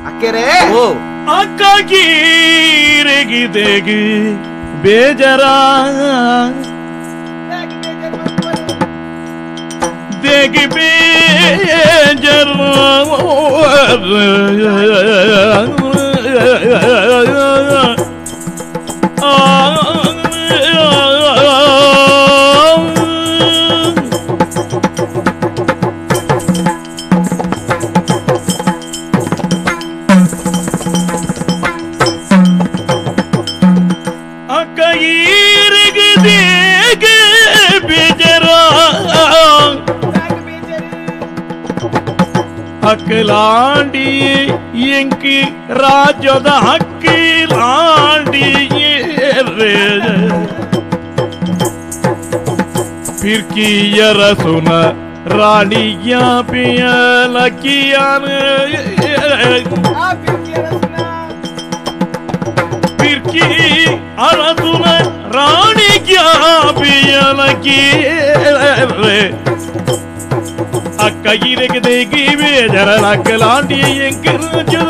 ಅಕ್ಕೆರೆ ಓ ಅಕ್ಕಾಗಿರೆಗಿದೆಗಿ ಬೇಜರ ದೇಗಿ ಬೇಜರ ಅಕ್ಕಾಗಿರೆಗಿದೆಗಿ ಬೇಜರ ಅಕ್ಕಲಾಂಡಿ ಎಂಕಿ ರಾಜ್ಯದ ಅಕ್ಕಿಲಾಂಡಿ ಪಿರ್ಕಿಯರ ಸುನ ರಾಣಿಯ ಪಿಯಲಕಿಯನ ಪಿರ್ಕಿ ಅರಸುನ ರಾಣಿಯ ಪಿಯಲಕಿಯರೆ ಅಕ್ಕ ಇರಗದೇಗಿ ಬೇಜರ ನಕ್ಕಲಾಂಡಿ ಎಂಕರಾಜ್ಯದ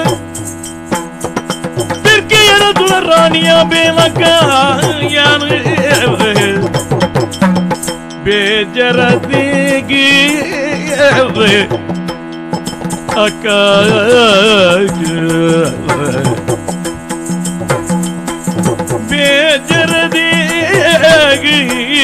ಪಿರ್ಕಿಯರ ಸುನ ರಾಣಿಯ ಬೇಲಕ ಯಾನ ಬೇಜರ ದೇಗಿ ಅಕ್ಕ ಬೇಜರ ದೇಗಿ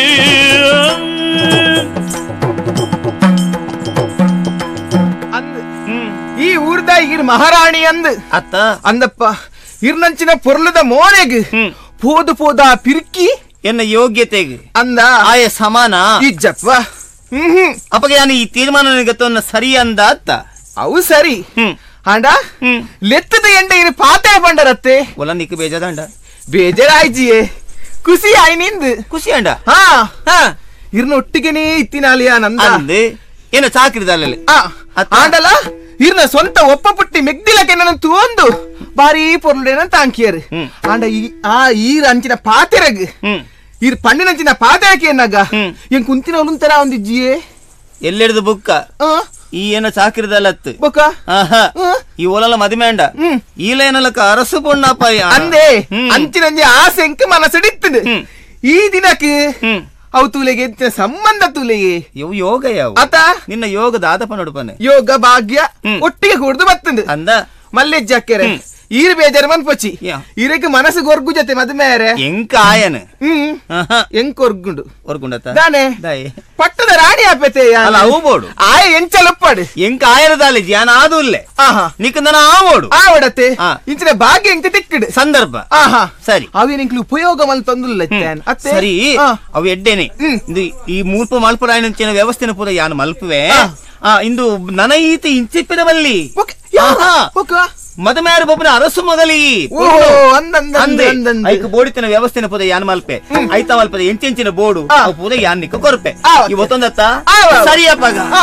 ಅಂದ್ ಈ ಊರ್ದ ಇರ್ ಮಹಾರಾಣಿ ಅಂದ್ ಅತ್ತ ಅಂದಪ್ಪ ಇರ್ನಂಚಿನ ಪೊರ್ಲದ ಮೋನೆಗ್ ಹ್ಮ್. ಪೋದು ಪೋದ ಪಿರ್ಕಿ ಎನ್ನ ಯೋಗ್ಯತೆಗೆ ಅಂದ ಆಯ ಸಮಾನ ಇಜ್ಜಪ್ಪ ಹ್ಮ್ ಹ್ಮ್ ಅಪ್ಪಗೆ ನಾನು ಈ ತೀರ್ಮಾನ ನಿಗತ್ತವನ್ನ ಸರಿ ಅಂದ ಅತ್ತ ಅವು ಸರಿ ಹ್ಮ್ ಆಂಡ ಹ್ಮ್ ಲೆತ್ತದ ಎಂಡ ಇರು ಪಾತೆ ಬಂಡರತ್ತೆ ಒಲ ನಿಕ್ ಬೇಜದಂಡ ಬೇಜಾರಾಯ್ಜಿಯೇ ಖುಷಿ ಆಯ್ ನಿಂದು ಖುಷಿ ಅಂಡ ಹಾ ಹಾ ಇರ್ನ ಒಟ್ಟಿಗೆನೇ ಇತ್ತಿನಾಲಿಯ ನಂದ ಅಂದೆ ಏನು ಚಾಕಿರಿದಲ್ಲಲ್ಲಿ ಆ, ಅತ್ತ? ಆಂಡಲ ಇರ್ನ ಸ್ವಂತ ಒಪ್ಪ ಪುಟ್ಟಿ ಮೆಗ್ದಿಲಕ್ಕೆ ನನ್ನ ತೂಂದು ಬಾರಿ ಪೊರ್ಲೇನ ತಾಂಕಿಯರು ಹ್ಮ್. ಆಂಡ ಈ ಆ ಈರ್ ಅಂಚಿನ ಪಾತೆರಗ್ ಹ್ಮ್ ಇರ್ ಪಣ್ಣಿನಂಚಿನ ಪಾತೆರಕ್ಕೆ ಏನಾಗ ಹ್ಮ್. ಏನ್ ಕುಂತಿನ ಒಲುಂತರ ಒಂದಿಜ್ಜಿಯೇ ಎಲ್ಲಿಡ್ದು ಬುಕ್ಕ ಆ ಈ ಏನ ಚಾಕಿರಿದಲ್ಲತ್ತು ಬೊಕ ಆಹಾ ಆ, ಈ ಒಲಲ ಮದಿಮೇಂಡ ಹ್ಮ್. ಈಲೇನಲಕ ಅರಸು ಪೊಣ್ಣಪ್ಪ ಅಂದೆ ಹ್ಮ್. ಅಂಚಿನಂಜಿ ಆಸೆಂಕ್ ಮನಸ್ಸಿಡಿತ್ತದು ಹ್ಮ್. ಈ ದಿನಕ್ಕೆ ಹ್ಮ್ ಅವು ತೂಲೆಗೆ ಎಂಚಿನ ಸಂಬಂಧ ತೂಲೆಗೆ ಇವು ಯೋಗ ಯಾವ ಆತ ನಿನ್ನ ಯೋಗದ ಆತಪ ನೋಡ್ಪನೆ ಯೋಗ ಭಾಗ್ಯ ಹ್ಮ್. ಒಟ್ಟಿಗೆ ಕುಡ್ದು ಬತ್ತಂದು ಅಂದ ಮಲ್ಲೆಜ್ಜಾಕೆರೆ ಹ್ಮ್. ಈರ್ ಬೇಜಾರು ಮನ್ಪೊಚ್ಚಿ ಯಾ. ಇರಕ್ಕೆ ಮನಸ್ಸು ಗೊರ್ಗು ಜೊತೆ ಮದುಮೇರೆ ಎಂಕ ಆಯನ ಹ್ಮ್ ಆಹಾ ಎಂಕ್ ಕೊರ್ಗುಂಡು ಒರ್ಗುಂಡತ್ತ ದಾನೆ ದಾಯಿ ಪಟ್ಟದ ರಾಣಿ ಆಪೆತೆ ಅಲ್ಲ ಅವು ಬೋಡು ಆಯ ಎಂಚಲಪ್ಪಾಡು ಎಂಕ ಆಯನದಾಲಿ ಜ್ಞಾನ ಆದು ಇಲ್ಲೇ ಆಹಾ ನಿಕ್ಕಂದನ ಆ ಬೋಡು ಆ ಒಡತೆ ಆ. ಇಂಚಿನ ಭಾಗ್ಯ ಎಂಕ ತಿಕ್ಕಿಡು ಸಂದರ್ಭ ಆಹಾ ಸರಿ ಅವೇನಿಂಕ್ಲು ಉಪಯೋಗ ಮಲ್ ತಂದುಲ್ಲ ಅತ್ತೆ ಸರಿ ಆ. ಅವು ಎಡ್ಡೆನೆ ಹ್ಮ್. ಇದು ಈ ಮೂರ್ಪ ಮಲ್ಪರಾಯಣಂಚಿನ ವ್ಯವಸ್ಥೆನ ಪೂರ ಯಾನು ಮಲ್ಪುವೆ ಆ. ಆ ಇಂದು ನನ ಈತಿ ಇಂಚಿಪ್ಪಿನ ಬಲ್ಲಿ ಓಕೆ, ಯಾ- ಆಹಾ. ಓಕೆ. ಮದಮೇರ ಬೊಬ್ಬನ ಅರಸು ಮೊದಲಿ ಓಹೋ ಅಂದಂದ ಅಂದೆ ಅಂದಂದ ಐಕ ಬೋಡಿತಿನ ವ್ಯವಸ್ಥೆನ ಪುದ ಯಾನ್ ಮಲ್ಪೆ ಐತ ಮಲ್ಪದ ಎಂಚೆಂಚಿನ ಬೋಡು ಆ. ಅವು ಪೂರ ಯಾನ್ ನಿಕ್ಕ ಕೊರಪೆ ಆ, ಓಕೆ. ಇವತ್ತೊಂದತ್ತ ಆ, ಆ, ಆ. ಸರಿಯಪ್ಪಾಗ ಆ,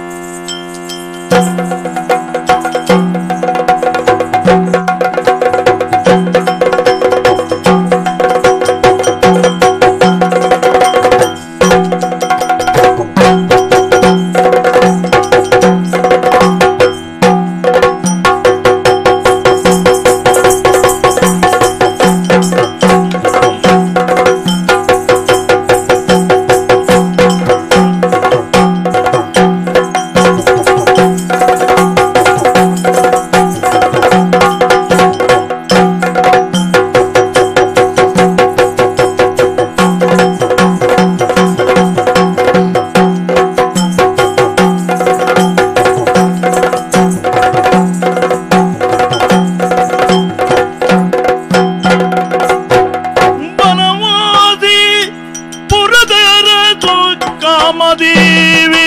ಬನವಾದಿ ಪುರದರ ಕಾಮದೇವಿ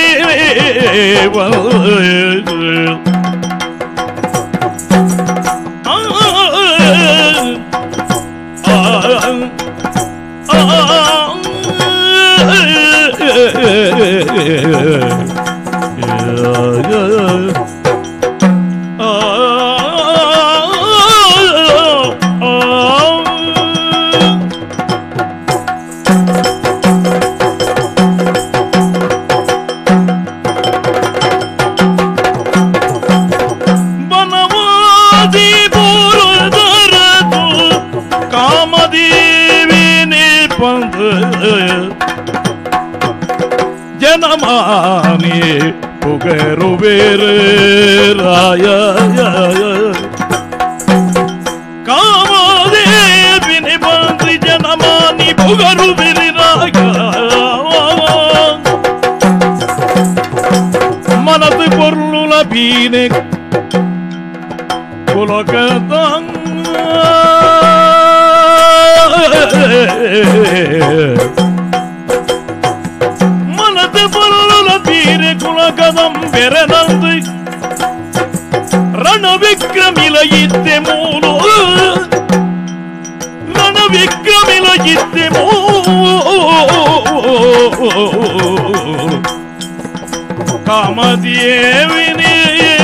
ನಾನೇ ಪುಗರುವೇರೆ ರಾಯ ಕಾಮದೇವಿನಿ ಬಂದ್ರಿ ಜನಮಾನಿ ಪುಗರುವಿರಿ ರಾಯ మనది పొర్లుల బీనె మనది పొర్లుల బీనె కులకదం ಬೆರನಂದು ರಣ ವಿಕ್ರಮಿಲ ಇದ್ದೆ ಮೂಲು ರಣ ವಿಕ್ರಮಿಲ ಇದ್ದೆ ಮೂಲು ಕಾಮದೇವಿನಿ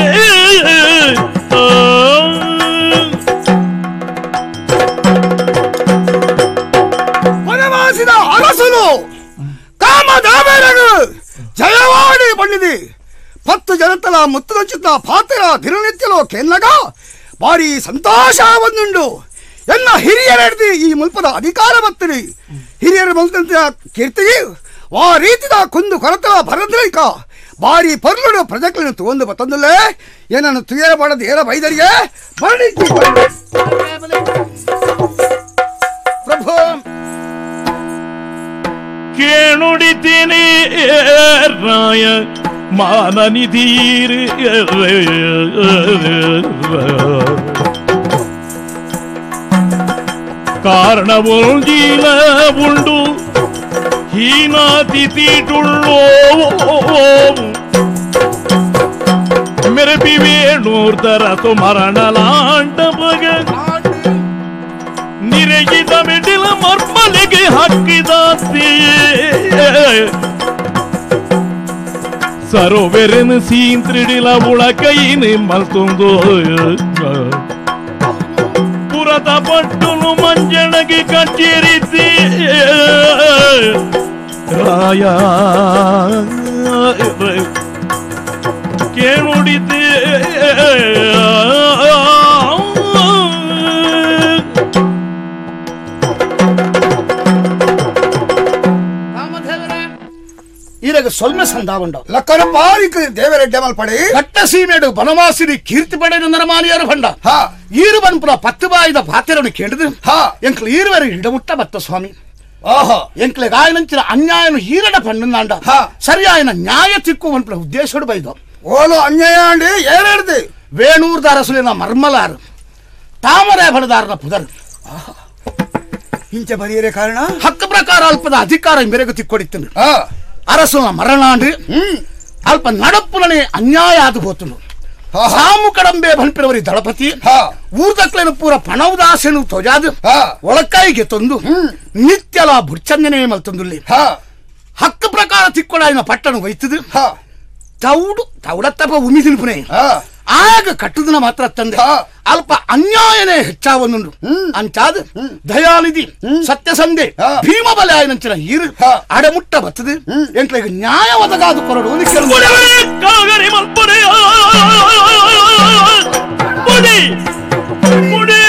ವನವಾಸಿದ ಅರಸನು ಕಾಮದಾಮೇರನು ಜಯವಾಡಿ ಬಂದಿದೆ ಪತ್ತು ಜನತಲ ಮುತ್ತುಚಿತ್ತ ಪಾತ್ರ ದಿನನಿತ್ಯಲು ಕೆನ್ನಗ ಭಾರಿ ಸಂತೋಷ ಬಂದುಂಡು ಎನ್ನ ಹಿರಿಯರೆಡ್ದು ಈ ಮುಲ್ಪದ ಅಧಿಕಾರ ಬರ್ತದೆ ಹಿರಿಯರ ಮಲ್ತಂತ ಕೀರ್ತಿಗೆ ಆ ರೀತಿದ ಕುಂದು ಕೊರತ ಬರದ್ರೈಕ ಭಾರಿ ಪರ್ಲುಡು ಪ್ರಜೆಗಳನ್ನು ತಗೊಂಡು ಬತ್ತಂದಲ್ಲೇ ಏನನ್ನು ತುಯರ ಮಾಡದ ಏರ ಬೈದರಿಗೆ ಬರಣಿಸಿ ಪ್ರಭು ಕೇಳುಡಿತೀನಿ ರಾಯ ಮಾನನಿಧೀರ್ ಕಾರಣವೊಂದಿಲ ಉಂಡು ಹೀನಾತಿಥಿಟುಳ್ಳೋ ಮೆರಪಿ ವೇಣೂರ್ಧರತು ಮರಣಲಾಂಡ ಬಗ ನಿರಗಿದ ಮಿಡಿಲ ಮರ್ಮಲೆಗೆ ಹಾಕಿದಾತಿ ಸರೋವೆರನು ಸೀಂತ್ರಿಡಿಲ ಉಳಕೈನಿ ಮಲ್ತುಂದು ಪುರದ ಪಟ್ಟುಲು ಮಂಜಣಗೆ ಕಚ್ಚೇರಿಸಿ ರಾಯ ಕೇಳುಡಿದೆ ఈరగ సొల్మె సందావుండ ಲಕ್ಕನ ಪಾರಿಕ ದೇವರೆಡ್ಡೆ ಮಲ್ಪಡಿ ಕಟ್ಟ ಸೀಮೆಡು ಬನವಾಸಿನಿ ಕೀರ್ತಿ ಪಡೆದ ನರಮಾನಿಯರು ಬಂಡ ಹಾ ಈರು ಬನ್ಪುರ ಪತ್ತು ಬಾಯಿದ ಪಾತ್ರವನ್ನು ಕೇಳಿದು ಹಾ. ಎಂಕ್ಲು ಈರುವರೆ ಇಡಮುಟ್ಟ ಬತ್ತ ಸ್ವಾಮಿ ಆಹಾ ಎಂಕ್ಲೆ ಗಾಯನಂಚಿನ ಅನ್ಯಾಯನು ಈರಡ ಪಣ್ಣಂದಾಂಡ ಹಾ. ಸರಿ ఆయన ನ್ಯಾಯ ತಿಕ್ಕು ಬನ್ಪುರ ಉದ್ದೇಶಡು ಬೈದು ಓಲು ಅನ್ಯಾಯ ಅಂಡಿ ಏನೇಳ್ದು ವೇಣೂರ್ದ ಅರಸುಲಿನ ಮರ್ಮಲಾರು ತಾಮರೆ ಬಡದಾರನ ಪುದರು ಇಂಚೆ ಬರೆಯರೆ ಕಾರಣ ಹಕ್ಕು ಪ್ರಕಾರ ಅಲ್ಪದ ಅಧಿಕಾರ ಮೇರೆಗೆ ತಿಕ್ಕೊಡಿತ್ತು ಆ ಅರಸುನ ಮರಣಾಂಡು ಹ್ಮ್ ಅಲ್ಪ ನಡಪ್ಪುಲನೆ ಅನ್ಯಾಯ ಆದು ಹೋತನು ಹಾ, ಹಾ. ಸಾಮು ಕಡಂಬೆ ಬನ್ಪಿರವರಿ ದಳಪತಿ ಹಾ. ಊರ್ದಕ್ಲೇನು ಪೂರ ಪಣವದಾಸೆನು ತೊಜಾದು ಹಾ. ಒಳಕಾಯಿಗೆ ತಂದು ನಿತ್ಯಲ ಬುರ್ಚಂದನೆ ಮಲ್ತಂದುಲ್ಲಿ ಹಾ ಹಕ್ಕು ಪ್ರಕಾರ ತಿಕ್ಕೊಳಾಯಿನ ಪಟ್ಟಣ ಒಯ್ತದು ಹಾ ತೌಡು ತೌಡತ್ತಪ್ಪ ಉಮಿದಿನ ಪುನೆ ಹಾ ಆಗ ಕಟ್ಟುದನ ಮಾತ್ರ ತಂದೆ ಹಾ. ಅಲ್ಪ ಅನ್ಯಾಯನೇ ಹೆಚ್ಚಾವನುಂಡು ಅಂಚಾದ ದಯಾನಿಧಿ ಸತ್ಯಸಂಧೆ ಹಾ. ಭೀಮಬಲೆ ಆಯ್ನಂಚಿನ ಈರು ಹಾ. ಅಡಮುಟ್ಟ ಬತ್ತದು ಎಂಟ್ಲಿಗೆ ನ್ಯಾಯ ಒದಗಾದು ಕೊರಡು ಅಂತ ಕೇಳುವುದು. ಕೊಡವೇ ಕಾಗರಿ ಮಲ್ಪಡೆಯ ಮುಡಿ ಮುಡಿ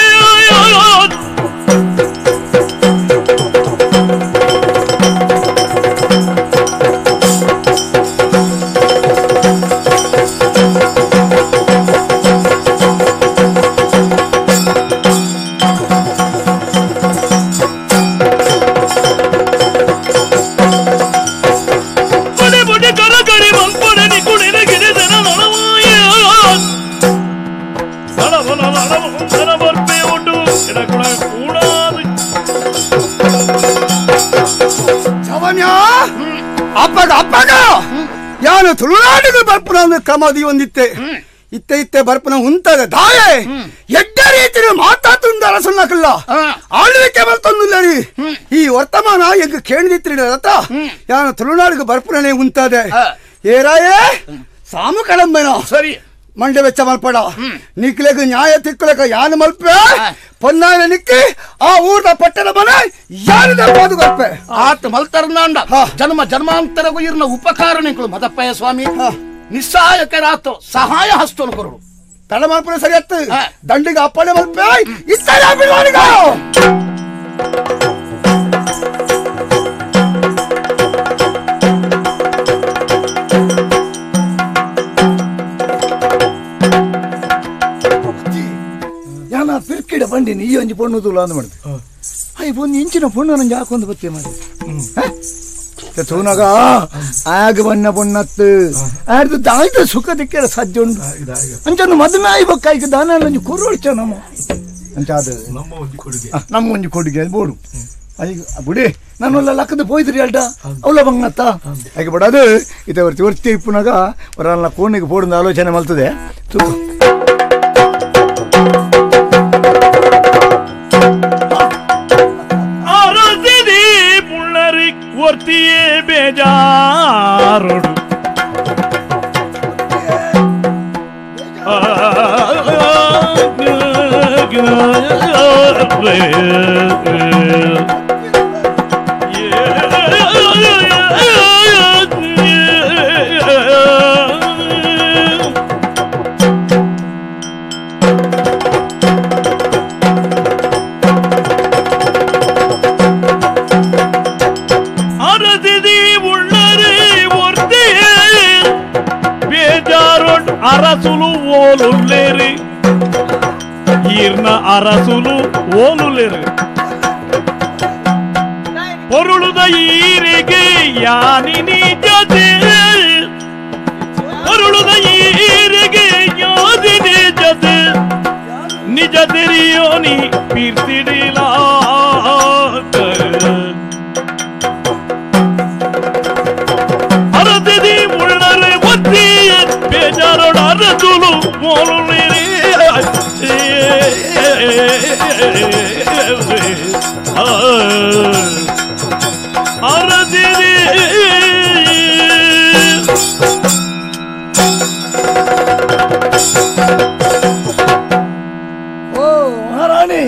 മുടി മുടി കരകടി മൽപ്പടനി കുളിര ഗിരിധന നളമായ നളവന നളവം ധനമർപ്പയോട്ടു ഇടകുള കൂടാതെ ಜವನ್ಯ ಅಪ್ಪಗ ಅಪ್ಪಗ ಯಾನು ತುಳುನಾಡಿಗೆ ಬರ್ಪುನ ಒಂದು ಕ್ರಮದಿ ಒಂದಿತ್ತೆ ಇತ್ತೆ ಇತ್ತೆ ಬರ್ಪುನ ಉಂತದ ದಾಯೆ ಎಡ್ಡ ರೀತಿ ಮಾತಾತುಂದ ಅರಸನ್ನಕಲ್ಲ ಹಾ. ಆಳ್ವಿಕೆ ಬರ್ತೊಂದುಲ್ಲರಿ ಈ ವರ್ತಮಾನ ಎಗ್ ಕೇಳಿದಿತ್ರಿ ರಥ ಯಾನು ತುಳುನಾಡಿಗೆ ಬರ್ಪುನನೆ ಉಂತದೆ ಹಾ. ಏರಾಯೇ ಸಾಮು ಕಡಂಬೆನ ಸರಿ ಮಂಡೆ ವೆಚ್ಚ ಮಲ್ಪಡ ನಿಕ್ಲೆಗ್ ನ್ಯಾಯ ತಿಕ್ಕಲಕ ಯಾನು ಮಲ್ಪೆ ಪೊನ್ನಾನ ನಿಕ್ಕಿ ಆ ಊರ್ನ ಪಟ್ಟಣ ಮನೆ ಯಾರು ದರ್ಬೋದು ಗಲ್ಪೆ ಆತ ಮಲ್ತರ್ನಾಂಡ ಹಾ. ಜನ್ಮ ಜನ್ಮಾಂತರಗೂ ಇರ್ನ ಉಪಕಾರ ನಿಂಕಳು ಮದಪ್ಪಯ್ಯ ಸ್ವಾಮಿ ನಿಸ್ಸಹಾಯಕರಾತು ಸಹಾಯ ಹಸ್ತೋನು ಕೊರಡು ತಡ ಮಲ್ಪನೆ ಸರಿ ಅತ್ತು ಹಾ. ದಂಡಿಗೆ ಅಪ್ಪಣೆ ಮಲ್ಪೆ ಇತ್ತ ಬಿಡುವಾಡಿಗ ಬುಕ್ಕಿಡ ಬಂಡಿನಿ ಈ ಒಂಜಿ ಪೊಣ್ಣು ತುಲ ಅಂದ್ ಮಾಡಿದೆ ಅಯ್ಯ ಒಂದು ಇಂಚಿನ ಪೊಣ್ಣು ನಂಗೆ ಹಾಕೊಂದು ಬತ್ತೆ ಮಾಡಿ ತೂನಗ ಆಗ ಬಣ್ಣ ಪೊಣ್ಣತ್ತು ಆಡ್ದು ದಾಯ್ದ ಸುಖ ದಿಕ್ಕಿರ ಸಜ್ಜೆ ಉಂಡು ಅಂಚನ್ನು ಮದುವೆ ಆಯ್ಬೇಕಾಯ್ಕ ದಾನ ಒಂಜಿ ಕೊರೋಳ್ಚ ನಮ್ಮ ಅಂಚ ಅದು ಆ, ನಮ್ಮ ಒಂಜಿ ಕೊಡುಗೆ ಅದು ಬೋಡು ಅಯ್ಯ ಬುಡಿ ನಾನೆಲ್ಲ ಲಕ್ಕದ ಪೋಯ್ದ್ರಿ ಅಲ್ಟ ಅವಳ ಬಂಗತ್ತ ಹಾಗೆ ಬಿಡದು ಇತ್ತೆ ವರ್ತಿ ವರ್ತಿ ಇಪ್ಪುನಾಗ ಬರಲ್ಲ ಕೋಣಿಗೆ ಪೋಡಿದ ಆಲೋಚನೆ ಮಲ್ತದೆ ತೂಕ அரசிதி புள்ளரி ஒருத்தியே பேஜாரோடு அரசிதி உள்ளரு ஒருத்தியே ಬೇಜಾರೊಡ್ ಅರಸುಲು ಓಲುಲ್ಲೇರಿ ಈರ್ನ ಅರಸುಲು ಓಲುಲ್ಲೇರಿ பொருளுத ஈரிகு யானினி ஜது பொருளுத ஈரிகு யாதினி ஜது நிஜ தெரியோனி பீர்த்திடிலா ಅರದಿದಿ ಮುಳ್ಳರೆ ಒತ್ತಿಯ ಬೇಜಾರೋಡ ಅರದುಲು ಮೋಲುಳಿರಿ ಅರದಿದಿ ಓ ಮಹಾರಾಣಿ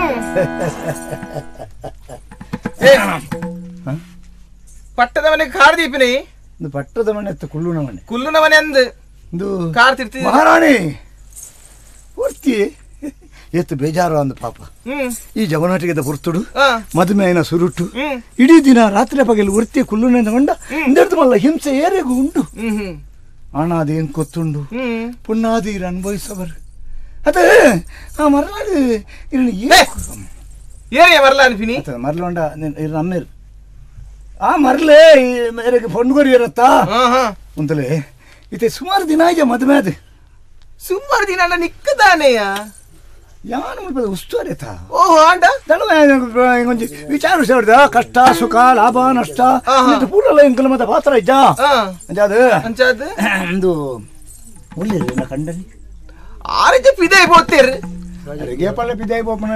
ಪಟ್ಟದವನಿಗೆ ಕಾರ್ ದೀಪಿನಿ ಇದು ಪಟ್ಟದ ಮನೆ ಎತ್ತ ಕುಳ್ಳುನ ಮನೆ ಕುಲ್ಲುನ ಮನೆ ಅಂದ್ ಇದು ಕಾರ್ ತಿರ್ತಿ ಮಹಾರಾಣಿ ಪೂರ್ತಿ ಎತ್ತು ಬೇಜಾರು ಅಂದ ಪಾಪ ಹ್ಮ್ ಈ ಜವನಾಟಿಗೆದ ಪುರ್ತುಡು ಆ, ಮದುಮೆಯಿನ ಸುರುಟು ಹ್ಮ್ ಇಡೀ ದಿನ ರಾತ್ರಿ ಪಗಲು ಉರ್ತಿ ಕುಲ್ಲುನ ತಗೊಂಡ ಇಂದೆಡ್ದು ಮಲ್ಲ ಹಿಂಸೆ ಏರೆಗೂ ಉಂಟು ಹ್ಮ್ ಹ್ಮ್ ಹಣ ಅದೇನ್ ಕೊತ್ತುಂಡು ಹ್ಮ್ ಪುಣ್ಣಾದೀರ್ ಅನುಭವಿಸವರು ಅದೇ ಆ ಮರಲಾಡು ಇರಲಿ ಏ! ಏನೇ ಬರಲ್ಲ ಅನ್ಪಿನಿ ಮರಲೊಂಡ ನಮ್ಮೇರು ಆ ಮರಲೇ ಮೇರೆಗೆ ಪೊಂಡುಗೊರಿ ಇರತ್ತಾ ಹಾ ಹಾ ಅಂತಲೇ ಇತ್ತೆ ಸುಮಾರು ದಿನ ಆಯ್ತು ಮದುವೆ ಅದು ಸುಮಾರು ದಿನ ಅಲ್ಲ ನಿಕ್ಕದಾನೆಯ ಯಾನು ಮುಲ್ಪದ ಉಸ್ತುವಾರಿ ಆಯ್ತಾ ಓಹೋ ಆಂಡ ಒಂಜಿ ವಿಚಾರ ವಿಚಾರ ಕಷ್ಟ ಸುಖ ಲಾಭ ನಷ್ಟ ಆಹಾ. ಇದು ಪೂರಲ್ಲ ಇಂಕಲ ಮತ್ತೆ ಪಾತ್ರ ಇದ್ದ ಹಾ ಅದು ಅಂಚಾದ್ ಒಂದು ಒಳ್ಳೆ ನಾ ಕಂಡನಿ ಆರೆಂಜ ಪಿದೆ ಬೋತ್ತೇರ್ ಅರೆಗೆ ಪಳ್ಳೆ ಪಿದಾಯಿ ಪೋಪನ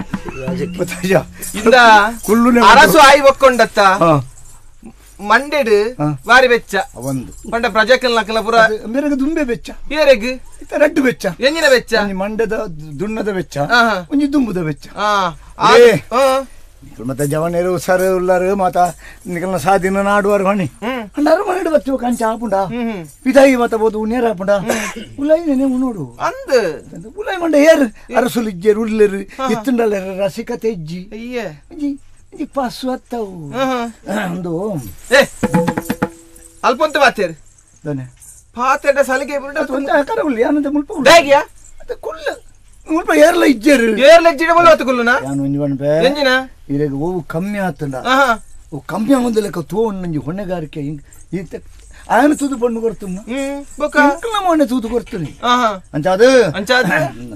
ಇಂದ ಕುಲ್ಲುನೆ ಅರಸು ಆಯಿ ಒಕ್ಕೊಂಡತ್ತ ಹಾ ಮಂಡೆಡು ಹಾ. ಬಾರಿ ಬೆಚ್ಚ ಒಂದು ಪಂಡ ಪ್ರಜಾಕಲ್ ನಕಲ ಪುರ ಮೇರೆಗೆ ದುಂಬೆ ಬೆಚ್ಚ ಏರೆಗ್ ಇತ್ತ ರಡ್ಡು ಬೆಚ್ಚ ಎಂಜಿನ ಬೆಚ್ಚ ಒಂಜಿ ಮಂಡದ ದುಣ್ಣದ ಬೆಚ್ಚ ಆಹಾ. ಒಂಜಿ ದುಂಬುದ ಬೆಚ್ಚ ಹಾ ಆ- ಏ. ಹಾ. ಮತ್ತೆ ಜವನೇರು ಸರ್ ಉಳ್ಳಾರು ಮಾತ ನಿಕಲ್ನ ಸಾದಿನ ನಾಡುವಾರು ಹಣಿ ಹ್ಮ್ ಅಂಡಾರು ಮನೆಡು ಬಚ್ಚು ಕಂಚ ಆಪುಂಡ ಹ್ಮ್ ಹ್ಮ್ ವಿದಾಯಿ ಮತ ಬೋದು ಉನ್ನೇರ ಆಪುಂಡ ಉಲಾಯಿ ನೆನೆ ನೋಡು ಅಂದ್ ಉಲಾಯಿ ಮಂಡ ಏರ್ ಅರಸುಲು ಇಜ್ಜೇರು ಉಳ್ಳೇರು ಎತ್ತುಂಡಲ್ಲ ರಸಿಕತೆ ಇಜ್ಜಿ ಅಯ್ಯ ಇಜ್ಜಿ ಇಜ್ಜಿ ಪಾಸು ಅತ್ತವು ಹಾ, ಹಾ. ಒಂದು ಏ ಅಲ್ಪೊಂತ ಬಾತೇರ್ ದನೆ ಪಾತೆಡ ಸಲಿಗೆ ಬಿಡ ಒಂದು ಆಕಾರ ಉಳ್ಳಿ ಆನಂದ ಮುಲ್ಪ ಉಳ್ಳಿ. ಬ್ಯಾಗಿಯ ಅದು ಕುಲ್ಲ ಮುಲ್ಪ ಏರ್ಲ ಇಜ್ಜೇರು ಏರ್ ಲೆಜ್ಜಿಡ ಬಲ್ಲ ಹೊತ್ತು ಕುಲ್ಲುನ ಯಾನು ಒಂಜಿ ಬಣ್ಣ ಎಂಜಿನ ಇಲ್ಲಿಗೆ ಹೋಗು ಕಮ್ಮಿ ಆತಂಡ ಆಹಾ ಓ ಕಮ್ಮಿ ಆಗೊಂದು ಲೆಕ್ಕ ತೋ ನಂಜಿ ಹೊಣೆಗಾರಿಕೆ ಹಿಂಗ್ ಇಂತ ఆయన తూదు పండు కొడుతున్నా ಹ್ಮ್ ಬೊಕ ఇంట్లో మొన్న తూదు కొడుతుంది ಆಹಾ అంచాదు ಅಂಚಾದ್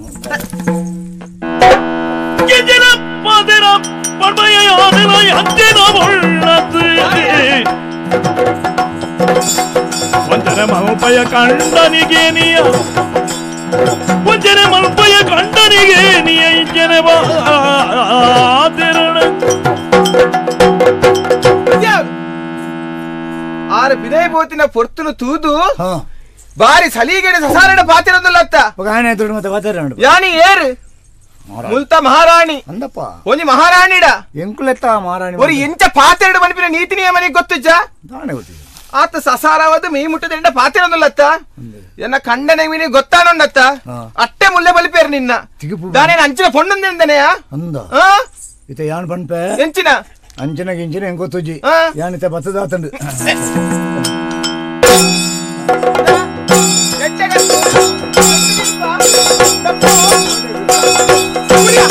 ಗೆಜರ ಪದರ ಪರ್ಮಯಾದನ ಅಂಜನ ಒಳ್ಳದು ವಂಚನೆ ಮಲ್ಪಯ ಕಂಡನಿಗೆ ನಿಯ ವಂಚನೆ ಮಲ್ಪಯ ಕಂಡನಿಗೆ ನಿಯ ಇಂಜನೆ ಬಾದಿರಣ ಆರ ಬಿದೈ ಬೋತಿನ ಪೊರ್ತುನು ತೂದು ಹಾ ಬಾರಿ ಸಲಿಗೆಡೆ ಸಸಾರಣ ಪಾತಿರೊಂದುಲ್ಲ ಅತ್ತ ఒక ఆయన ఎదురు ಮತ್ತೆ మాట్లాడాడు ಯಾನಿ ಏರ್ ಮುಲ್ತ ಮಹಾರಾಣಿ అందప్ప ಒಂಜಿ ಮಹಾರಾಣಿಡ ఎంకులెత్త మారాని ஒரு ಎಂಚ ಪಾತೆರಡು ಮನಿಪಿನ ನೀತಿ ನಿಯಮನಿಗೆ ಗೊತ್ತುಜ್ಜ దానే అవుతుంది ಆತ ಸಸಾರವಾದ ಮೀ ಮುಟ್ಟದ ಪಾತಿರೊಂದುಲ್ಲತ್ತ ಎನ್ನ ಕಂಡನೆ ಮೀನಿ ಗೊತ್ತಾನೊಂಡತ್ತ ಹಾ. ಅಟ್ಟೆ ಮುಲ್ಲೆ ಬಲಿಪೇರು ನಿನ್ನ తిగిపు దాని అంచిన పొండుందనయా అంద ఇత యాన్ పనిపే ఎంచిన అంచన గించిన ఇంకొత్తుజి ఆ. యాన్ ఇత బతదాతండు ఊరి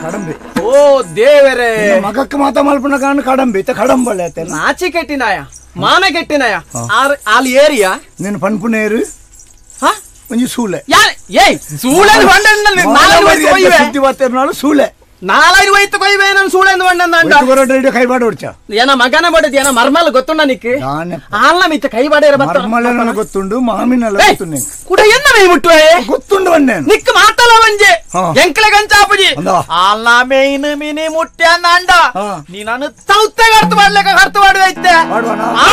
ಕಡಂಬೆ ಓ ದೇವರೇ ಮಗಕ್ಕೆ ಮಾತ ಮಲ್ಪನ ಕಾರಣ ಕಡಂಬೆ ಇತ್ತ ಕಡಂಬಳೆ ಆಯ್ತಾ ನಾಚಿ ಕೆಟ್ಟಿನಾಯ ಮಾನ ಕೆಟ್ಟಿನಾಯ ಅಲ್ಲಿ ಏರಿಯಾ ನೀನು ಪನ್ಪುನೇರು ಹ ಒಂಜಿ ಸೂಳೆ ಯಾರ್ ಏಯ್ ಸೂಳೆನ್ ಬಂಡನಲ್ಲಿ ನಾಲ್ಕು ವಯಸ್ಸು ಕೊಯ್ವೆ ಸುದ್ದಿ ಬರ್ತಿರ್ನಾಳು ಸೂಳೆ ನಾಲ್ಕು ವಯಸ್ಸು ಕೊಯ್ವೆ ನಾನು ಸೂಳೆನ್ ಬಂಡಂದ ಒಟ್ಟು ಕೈ ಬಾಡ ಹೊಡ್ಚ ಏನ ಮಗನ ಬಡದ್ ಏನ ಮರ್ಮಲ್ ಗೊತ್ತುಂಡ ನಿಕ್ ನಾನೇ ಆಲ್ಲ ಮಿತ್ತ ಕೈ ಬಾಡೇರ ಬತ್ತ ಮರ್ಮಲೆಲ್ಲ ಗೊತ್ತುಂಡು ಮಾಮಿನೆಲ್ಲ ಏಯ್, ಗೊತ್ತು ನಿಂಗೆ ಕುಡ ಎನ್ನ ಮೈ ಮುಟ್ಟುವೆ ಗೊತ್ತುಂಡು ಬನ್ನೇನು ನಿಕ್ ಮಾತಲ ವಂಜೆ ಹಾ. ಎಂಕ್ಲೆ ಗಂಚಾಪುಜಿ ಅಂದ. ಅಲ್ಲ ಮೇಯ್ನ್ ಮಿನಿ ಮುಟ್ಟ್ಯ ನಂಡ ಹಾ. ನೀ ನಾನು ತೌತೆ ಕರ್ತು ಮಾಡ್ಲಿಕ್ಕೆ ಕರ್ತು ಮಾಡುವೆ ಐತೆ ಮಾಡುವನ ಆ,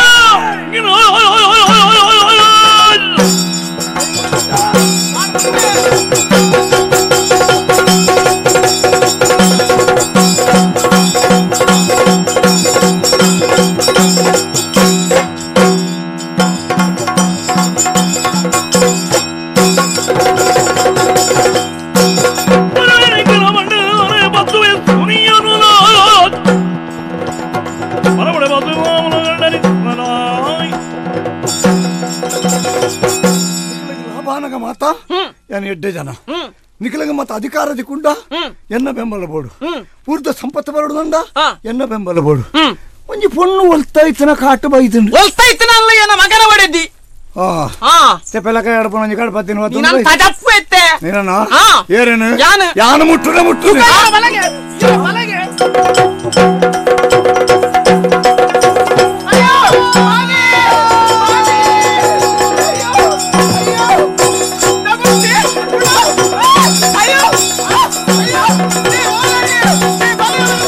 ಲಾಭಾನಗ ಮಾತ ಏನು ಎಡ್ಡೆ ಜನ ನಿಖಿಲಗ ಮತ ಅಧಿಕಾರ ದಿಕ್ಕುಂಡ ಎನ್ನ ಬೆಂಬಲ ಬೋಡು ಪೂರ್ತ ಸಂಪತ್ತು ಬರಡುದಂಡ ಹಾ. ಎನ್ನ ಬೆಂಬಲ ಬೋಡು ಹ್ಮ್. ಒಂಜಿ ಪೊಣ್ಣು ಒಲ್ತಾಯ್ತನ ಕಾಟು ಬೈತುಂಡು ಒಲ್ತಾ ಇತ್ತು ಅಲ್ಲ ಏನ ಮಗನ ಬಡದ್ದಿ ಆ ಹಾ ತೆಪ್ಪೆಲ್ಲ ಕೈ ಆಡ್ಪಣ ಒಂಜಿ ಕಡ್ಪತ್ತಿನ ನೀ ನಾನು ತಡಪ್ಪು ಎತ್ತೆ ನೀನ ಹಾ. ಏರೇನು ಯಾನು? ಯಾನು ಮುಟ್ಟುನೆ ಮುಟ್ಟುನೆ ಆ, ಮಲಗೆ ಇರು, ಮಲಗೆ ಅಯ್ಯೋ, ಮಾನೆ, ಮಾನೆ. ಅಯ್ಯೋ, ಅಯ್ಯೋ. ನಮಸ್ತೆ. ಆ, ಅಯ್ಯೋ, ಆ, ಅಯ್ಯೋ. ಏ, ಹೋಗಲಿ. ಏ, ಬಲ.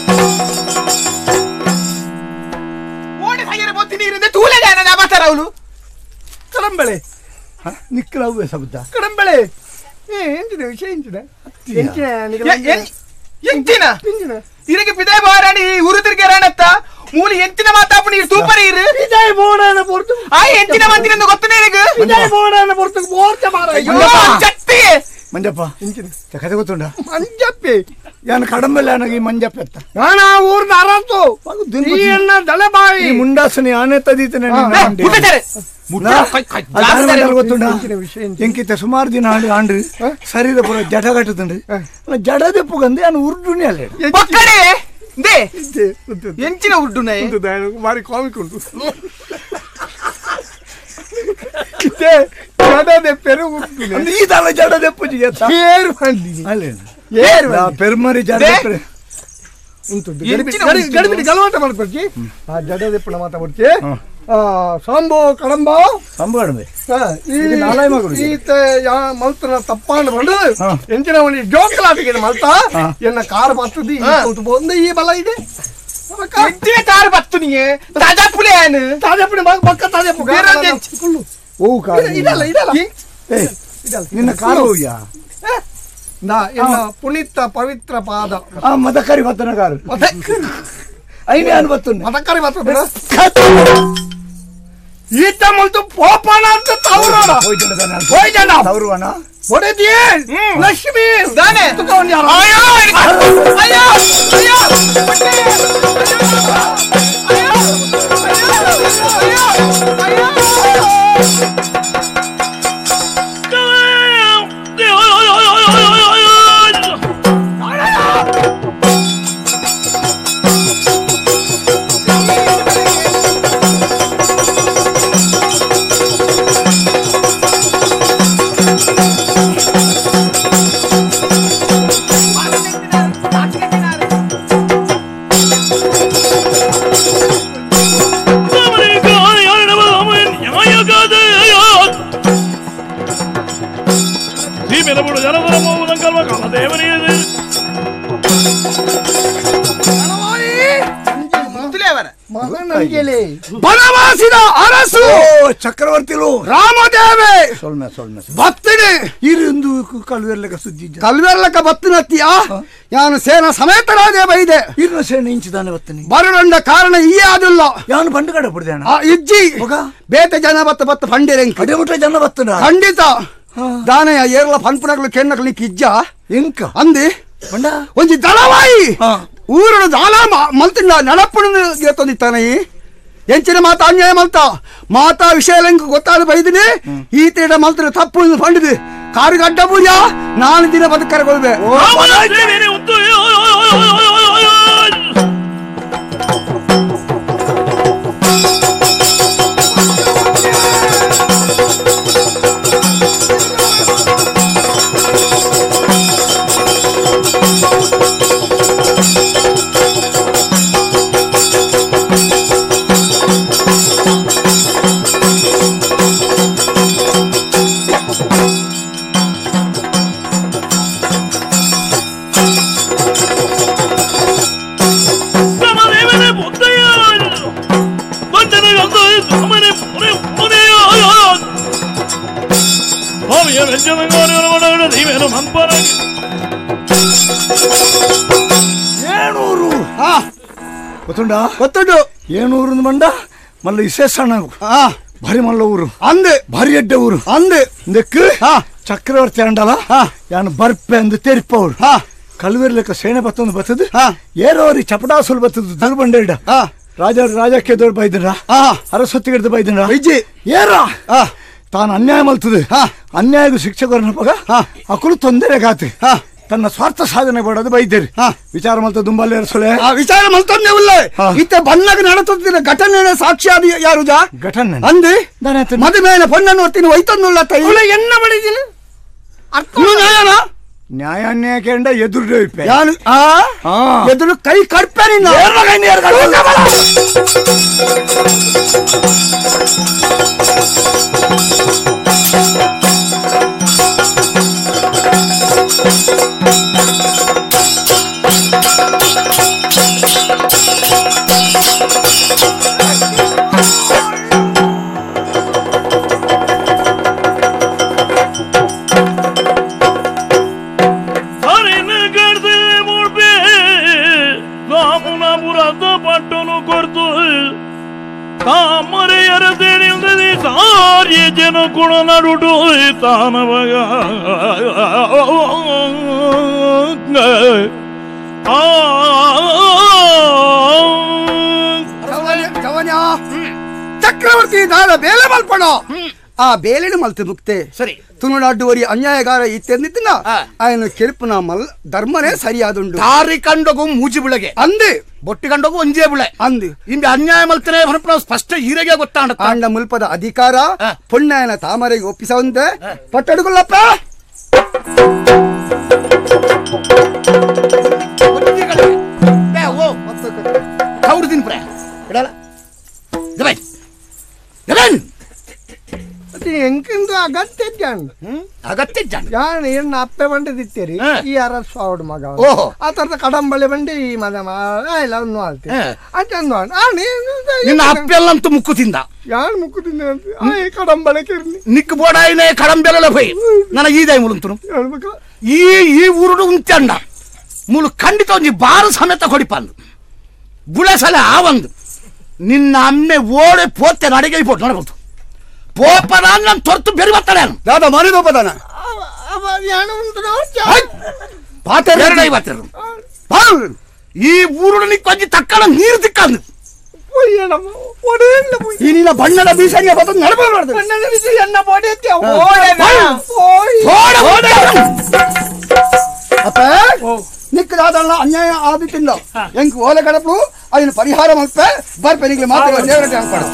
ಓಡಿ ಸಾಗಿರ ಬೊತ್ತಿ ನೀರಿಂದ ತೂಲೆ ಜಾನ ಜಾಬಾತಾರ ಅವಳು ಕಡಂಬಳೆ ನಿಕ್ಕಲ ಅವ್ವೆ ಶಬ್ದ ಕಡಂಬಳೆ ಏ ಎಂಚಿನ ವಿಷಯ ಎಂಚಿನ ಎಂಚಿನ ಎಂತಿನ ಇರಗೆ ಪಿದಾಯ ಬಾರಾಣಿ ಉರುತಿರ್ಗೆ ರಾಣತ್ತ ಮೂಲಿ ಎಂತಿನ ಮಾತಾಪಣಿ ಇರು ತೂಪರಿ ಇರು ವಿಜಯ ಮೋಡನ ಪೊರ್ತು ಆ ಎಂತಿನ ಮಂತಿನ ಗೊತ್ತನೇ ನಿನಗೆ ವಿಜಯ ಮೋಡನ ಪೊರ್ತು ಮೋರ್ಚ ಮಾರ ಅಯ್ಯೋ ಚಟ್ಟಿ ಮಂಜಪ್ಪ ಕತೆ ಗೊತ್ತುಂಡ ಮಂಜಪ್ಪಿ ಯಾನು ಕಡಂಬೆಲ್ಲ ನನಗೆ ಈ ಮಂಜಪ್ಪ ಎತ್ತ ನಾನ ಊರ್ನ ಅರಸು ಈ ಎನ್ನ ದಳಬಾಯಿ ಈ ಮುಂಡಾಸನಿ ಆನೆ ತದೀತನೆ ಮುಟ್ಟತಾರೆ ಗೊತ್ತುಂಡ ವಿಷಯ ಎಂಕಿತ ಸುಮಾರು ದಿನ ಆಂಡು ಆಂಡ್ರು ಶರೀರ ಪೂರ ಜಡ ಕಟ್ಟುತ್ತಂಡು ಜಡ ದೆಪ್ಪುಗಂದು ನಾನು ಉರ್ದುನಿ ಅಲ್ಲ ಪಕ್ಕಡೆ ದೇ ಎಂಚಿನ ಉಡ್ಡುನೆ ಮಾರಿ ಕಾಮಿಕ್ ಉಂಟು ಇದೆ ಜಡದೆ ಪೆರು ಉಂಟು ಈದಲ್ಲ ಜಡ ದೆಪ್ಪುಜಿ ಏರು ಬಂದಿನಿ ಅಲ್ಲೇನು ಏರು ಪೆರ್ಮರಿ ಜಡ ದೇ? ದೆಪ್ಪರೆ. ಉಂಟು ಎಂಚಿನ ಉಂಟು? ಗಡಿಬಿಡಿ ಗಲವಾಟ ಮಾಡ್ಕೊಡ್ತಿ ಆ ಜಡದೆ ಪುಣ ಮಾತಾಡ್ತಿ ಆ ಸಾಂಬೋ ಕಡಂಬ ಸಂಬಾಡಮೆ ಆ, ಈ ಇದು ನಾಲಾಯ ಮಗಳು ಇದು. ಈತ ಯಾ ಮಲ್ತನ ತಪ್ಪಾಂಡ್ ಬಂದು ಹಾ. ಎಂಚಿನ ಒಂದು ಜೋಕಲಾಟಿಗೆ ಮಲ್ತ ಎನ್ನ ಕಾರ್ ಬರ್ತದಿ ಬಂದು ಈ ಬಲ ಇದೆ ಎಂಚಿನ ಕಾರು ಬತ್ತು ನೀಗೆ ತಾಜಾ ಪುಲೆ ಏನು ತಾಜಾಪುಡಿ ಪಕ್ಕ ತಾಜಾಪು ಬೇರೆ ಒಂದು ಎಂಚು. ಓ ಕಾರು ಇದಲ್ಲ ಇದಲ್ಲ ಏ, ನಿನ್ನ ಕಾರು ಹೋಗ್ಯಾ ನಾ ಎನ್ನ ಪುನೀತ ಪವಿತ್ರ ಪಾದ ಆ ಮದಕರಿ ಮತ್ತನ ಕಾರು ಐನೇ ಅನ್ ಬತ್ತುನ್ನೆ ಮದಕರಿ ಮಾತ್ರ ಬೇಡ ಈತ ಮಲ್ತು ಪೋಪನ ಅಂತ ತವರೋಡ ಹೋಯ್ ಜನ ತವರುವಣ ಹೊಡೆದಿಯೇ ಲಕ್ಷ್ಮಿ ದಾನೆ. ತಗೊಂಡ್ ಯಾರು? ಅಯ್ಯೋ ಅಯ್ಯೋ ಅಯ್ಯೋ ಪಟ್ಟೆ. ಅಯ್ಯೋ ಅಯ್ಯೋ ಅಯ್ಯೋ ಅಯ್ಯೋ ಮುತ್ತುಲೆ ಅವರ ಮಗನಿಗೆಲೆ ಬನವಾಸಿದ ಅರಸು ಚಕ್ರವರ್ತಿಲು ರಾಮದೇವೆ ಸೊಲ್ಮೆ ಸೊಲ್ಮೆ ಭಕ್ತಿನಿ ಇರಿಂದು ಕಲ್ವೆರ್ಲಕ ಸುದ್ದಿ ಇಜ್ಜ. ಕಲ್ವೆರ್ಲಕ ಬತ್ತಿನತ್ತಿಯ ಯಾನು ಸೇನಾ ಸಮೇತರಾದೆ ಬೈದೆ ಇರ್ನ ಸೇನೆ ಇಂಚಿದಾನೆ ಬತ್ತನಿ ಬರಡಂಡ ಕಾರಣ ಈ ಆದಿಲ್ಲ ಯಾನು ಬಂಡು ಕಡೆ ಬಿಡ್ದೇಣ ಆ ಇಜ್ಜಿ ಹೋಗ. ಬೇತೆ ಜನ ಬತ್ತ ಬತ್ತ ಫಂಡಿರೆಂಕ್ ಅದೇ ಮುಟ್ಟ ಜನ ಬತ್ತನ ಖಂಡಿತ ದಾನೆಯ ಏರ್ಲ ಪನ್ಪುನಗಳು ಕೆನ್ನಗಳು ಇಜ್ಜ ಎಂಕ ಅಂದಿ ಬಂಡ ಒಂಜಿ ದಳವಾಯಿ ಹಾ. ಊರಡು ದಾಲ ಮಲ್ತಿಂದ ನಡಪ್ಪಣ ತಂದಿತ್ತಾನೆ ಎಂಚಿನ ಮಾತ ಅನ್ಯಾಯ ಮಲ್ತ ಮಾತಾ ವಿಷಯ ಲೆಂಕ್ ಗೊತ್ತಾದ ಬೈದಿನಿ ಈ ತೀಡ ಮಲ್ತಿನ ತಪ್ಪು ಪಂಡಿದು ಕಾರುಗಡ್ಡ ಬುಯ್ಯ ನಾನು ದಿನ ಬದುಕರಗೊಳ್ವೆ ಅವನ ಸೇವೆನೆ ಉಂಟು ರಾಮದೇವನೇ ಬುದ್ಧಯ್ಯ ಬಂದನಗಂತ ರಾಮನೇ ಪುರೆ ಪುರೆಯ ಸ್ವಾಮಿಯ ವೆಂಚನಗಾರರ ಒಳಗಡೆ ನೀವೇನು ಮಂಪರಾಗಿ ಏನೂರು ಹಾ ಗೊತ್ತುಂಡ ಗೊತ್ತುಂಡು ಏನೂರು ಮಂಡ ಮಲ್ಲ ವಿಶೇಷಣ ಹಾ ಭಾರಿ ಮಲ್ಲ ಊರು ಅಂದೆ ಭಾರಿ ಎಡ್ಡೆ ಊರು ಅಂದೆ ಇದಕ್ಕೆ ಹಾ ಚಕ್ರವರ್ತಿ ಅಂಡಲ ಹಾ ಯಾನು ಬರ್ಪೆ ಅಂದು ತೆರಿಪವ್ರು ಹಾ ಕಲ್ವೇರ್ ಲೆಕ್ಕ ಸೇನೆ ಬತ್ತೊಂದು ಬತ್ತದು ಹಾ ಏರೋರಿ ಚಪಟಾಸುಲ್ ಬತ್ತದು ದುರ್ಬಂಡೆ ಇಡ ಹಾ ರಾಜ ರಾಜಕ್ಕೆ ದೊಡ್ಡ ಬೈದ್ರ ಹಾ ಅರಸ್ವತಿಗಿಡ್ದು ಬೈದ್ರ ವಿಜಯ್ ಏರ ಹಾ ತಾನು ಅನ್ಯಾಯ ಮಲ್ತದೆ ಹಾ ಅನ್ಯಾಯಗೂ ಶಿಕ್ಷೆ ಕೊರನಪ್ಪಾಗ ಹಾ ಅಕುಲು ತೊಂದರೆ ಗಾತಿ ಹಾ ತನ್ನ ಸ್ವಾರ್ಥ ಸಾಧನೆ ಮಾಡೋದು ಬೈದ್ದೇರಿ ವಿಚಾರ ಮಲ್ತ ದುಂಬಲ್ಲಿ ಸೊಲೆ ವಿಚಾರ ಮಲ್ತೊಂದೇ ಉಳ್ಳೆ ಇತ್ತ ಬಣ್ಣಗ ನಡೆಸುತ್ತಿನ ಘಟನೆ ಸಾಕ್ಷಿಯಾದ ಯಾರು ಜಾ ಘಟನೆ ಅಂದಿ ಮದುವೆನ ಪೊಣ್ಣನ್ನು ಹೊತ್ತಿನ ಒಯ್ತನ್ನುಳ್ಳ ತೈ ಎನ್ನ ಬಡಿದಿಲ್ಲ ನ್ಯಾಯನ ನ್ಯಾಯ ನ್ಯಾಯಕೆಂಡ ಎದುರು ಯಾನು ಆ ಎದುರು ಕೈ ಕಡ್ಪೆ ನಿನ್ನ ಹರಿನ ಕಡ್ದೆ ಮುಳ್ಬೆ ನಾಮುನ ಪುರದ ಪಟ್ಟನು ಕೊರ್ತು ತಾಮರೆಯರ ತಿಳಿಲ್ದದೆ ಸಾರ್ಯ ಜನ ಕುಣ ನಡುಡು ತಾನವಗ ಚಕ್ರವರ್ತಿ ದಾಳ ಬೇಲೆ ಮಲ್ಪಣ ಆ ಬೇಲೆನು ಮಲ್ತು ಮುಕ್ತೆ ಸರಿ ತುಳುನಾಡುವರಿ ಅನ್ಯಾಯಗಾರ ಇತ್ತೆಂದಿತ್ತಿನ ఆయన ಕೆರುಪುನ ಮಲ್ ಧರ್ಮನೇ ಸರಿಯಾದುಂಡು ದಾರಿ ಕಂಡೋಗು ಮೂಜಿ ಬಿಳಗೆ ಅಂದೆ ಬೊಟ್ಟಿ ಕಂಡೋಗು ಒಂಜೇ ಬಿಳೆ ಅಂದು ಇಂಬೆ ಅನ್ಯಾಯ ಮಲ್ತನೆ ಹೊರಪು ಸ್ಪಷ್ಟ ಹೀರೆಗೆ ಗೊತ್ತಾಂಡ ಆಂಡ ಮುಲ್ಪದ ಅಧಿಕಾರ ಆ. ಪೊಣ್ಣಾಯನ ತಾಮರೆಗೆ ಒಪ್ಪಿಸವಂತೆ ಪಟ್ಟಡುಗುಲ್ಲಪ್ಪ ಕೌಡ್ದಿನ ಪ್ರೇ ಇಡಲ್ಲ ಜಬೈ ಜಬನ್ ಎಂಕಿಂದು ಅಗತ್ಯ ಜಾಣ ಅಗತ್ಯ ಜಾಣ ಯಾನ್ ಏನ್ ಅಪ್ಪೆ ಬಂಡೆ ದಿತ್ತೇರಿ ಹಾ. ಈ ಅರ ಸಾವಡ್ ಮಗ ಅವ್ನು. ಓಹೋ. ಆ ತರದ ಕಡಂಬಳೆ ಬಂಡೆ ಈ ಮದ ಇಲ್ಲ ಅವ್ನು ಆಳ್ತಿ ಹಾ. ಅಂತ ಆ ನೀನು ನಿನ್ನ ಅಪ್ಪೆಲ್ಲಂತೂ ಮುಕ್ಕು ತಿಂದ ಯಾನ್ ಮುಕ್ಕುದಿನ ಆ ಈ ಕಡಂಬಳೆ ಕಿರ್ಲಿ ನಿಕ್ ಬೋಡಾಯಿನೇ ಕಡಂಬೆಲ್ಲ ಭಯ ನನಗೆ ಈ ದೈ ಮುಳುಂತನು ಹೇಳ್ಬೇಕು ಈ ಈ ಊರುಡು ಉಂಚಂಡ ಮುಳು ಖಂಡಿತ ಒಂಜಿ ಬಾರು ಸಮೇತ ಕೊಡಿಪಂದು ಬುಳೆಸಲ ಆ ಒಂದು ನಿನ್ನ ಅಮ್ಮೆ ಓಡೆ ಪೋತೆ ನಡಿಗೆ ಪೋಟ್ ನೋಡಬಹುದು ಪೋಪನ ನನ್ನ ತೊರ್ತು ಬೆರಿ ಬರ್ತಾಳೆ ದಾದ ಮರಿದೋಪದಾನ ಯಾಣ ಉಂಟು ಪಾತ್ರ ಎರಡು ಐವತ್ತೆರಡು ಈ ಊರುಡು ನಿಕ್ ಒಂಜಿ ತಕ್ಕಳ ನೀರು ದಿಕ್ಕಂದು ಏನಮ್ಮ ಒಡೆಯಲ್ಲ ಈ ನಿನ್ನ ಬಣ್ಣದ ಬೀಸಣಿಯ ಬತ್ತ ನಡಬಾರ್ದು ಬಣ್ಣದ ಬಿಸಿ ಎನ್ನ ಬೋಡೆ ಎತ್ತಿ ಓಡೆನ ಓಯ್ ಓಡ ಓಡ ಅಪ್ಪ ನಿಕ್ಕ ದಾದಲ್ಲ ಅನ್ಯಾಯ ಆದಿತ್ತಿಂದ ಎಂಕ್ ಓಲೆ ಗಡಪು ಅದನ್ನ ಪರಿಹಾರ ಮಲ್ಪೆ ಬರ್ಪೆ ನಿಗ್ಲಿ ಮಾತ್ರ ದೇವರಟ್ಟೆ ಹಾಕ್ಬೇಡ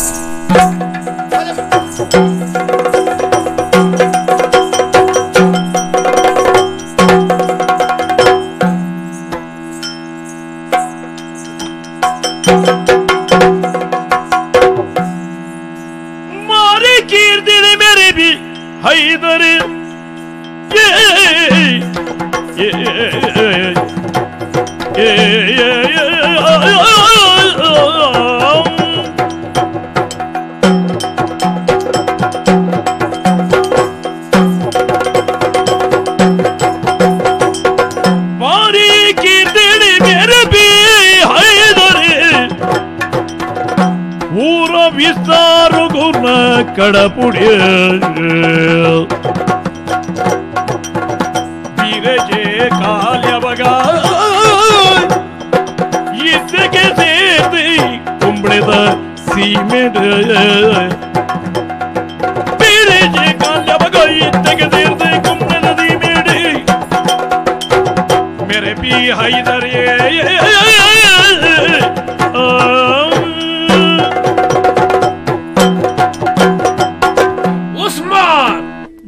मारे कीर दिले मेरे भी हैदर ये ये ये ये मारे कीर दिले मेरे भी हैदर ಊರ ವಿಸ್ತಾರು ಗುಣ ಕಡಪುಡಿಯ ಬೀರಜೆ ಕಾಲ್ಯವಗ ಇದ್ದಕ್ಕೆ ಸೇರ್ತಿ ಕುಂಬಳದ ಸೀಮೆಡ್ ಬೀರಜೆ ಕಾಲ್ಯವಗ ಇದ್ದಕ್ಕೆ ಸೇರ್ತಿ ಕುಂಬಳ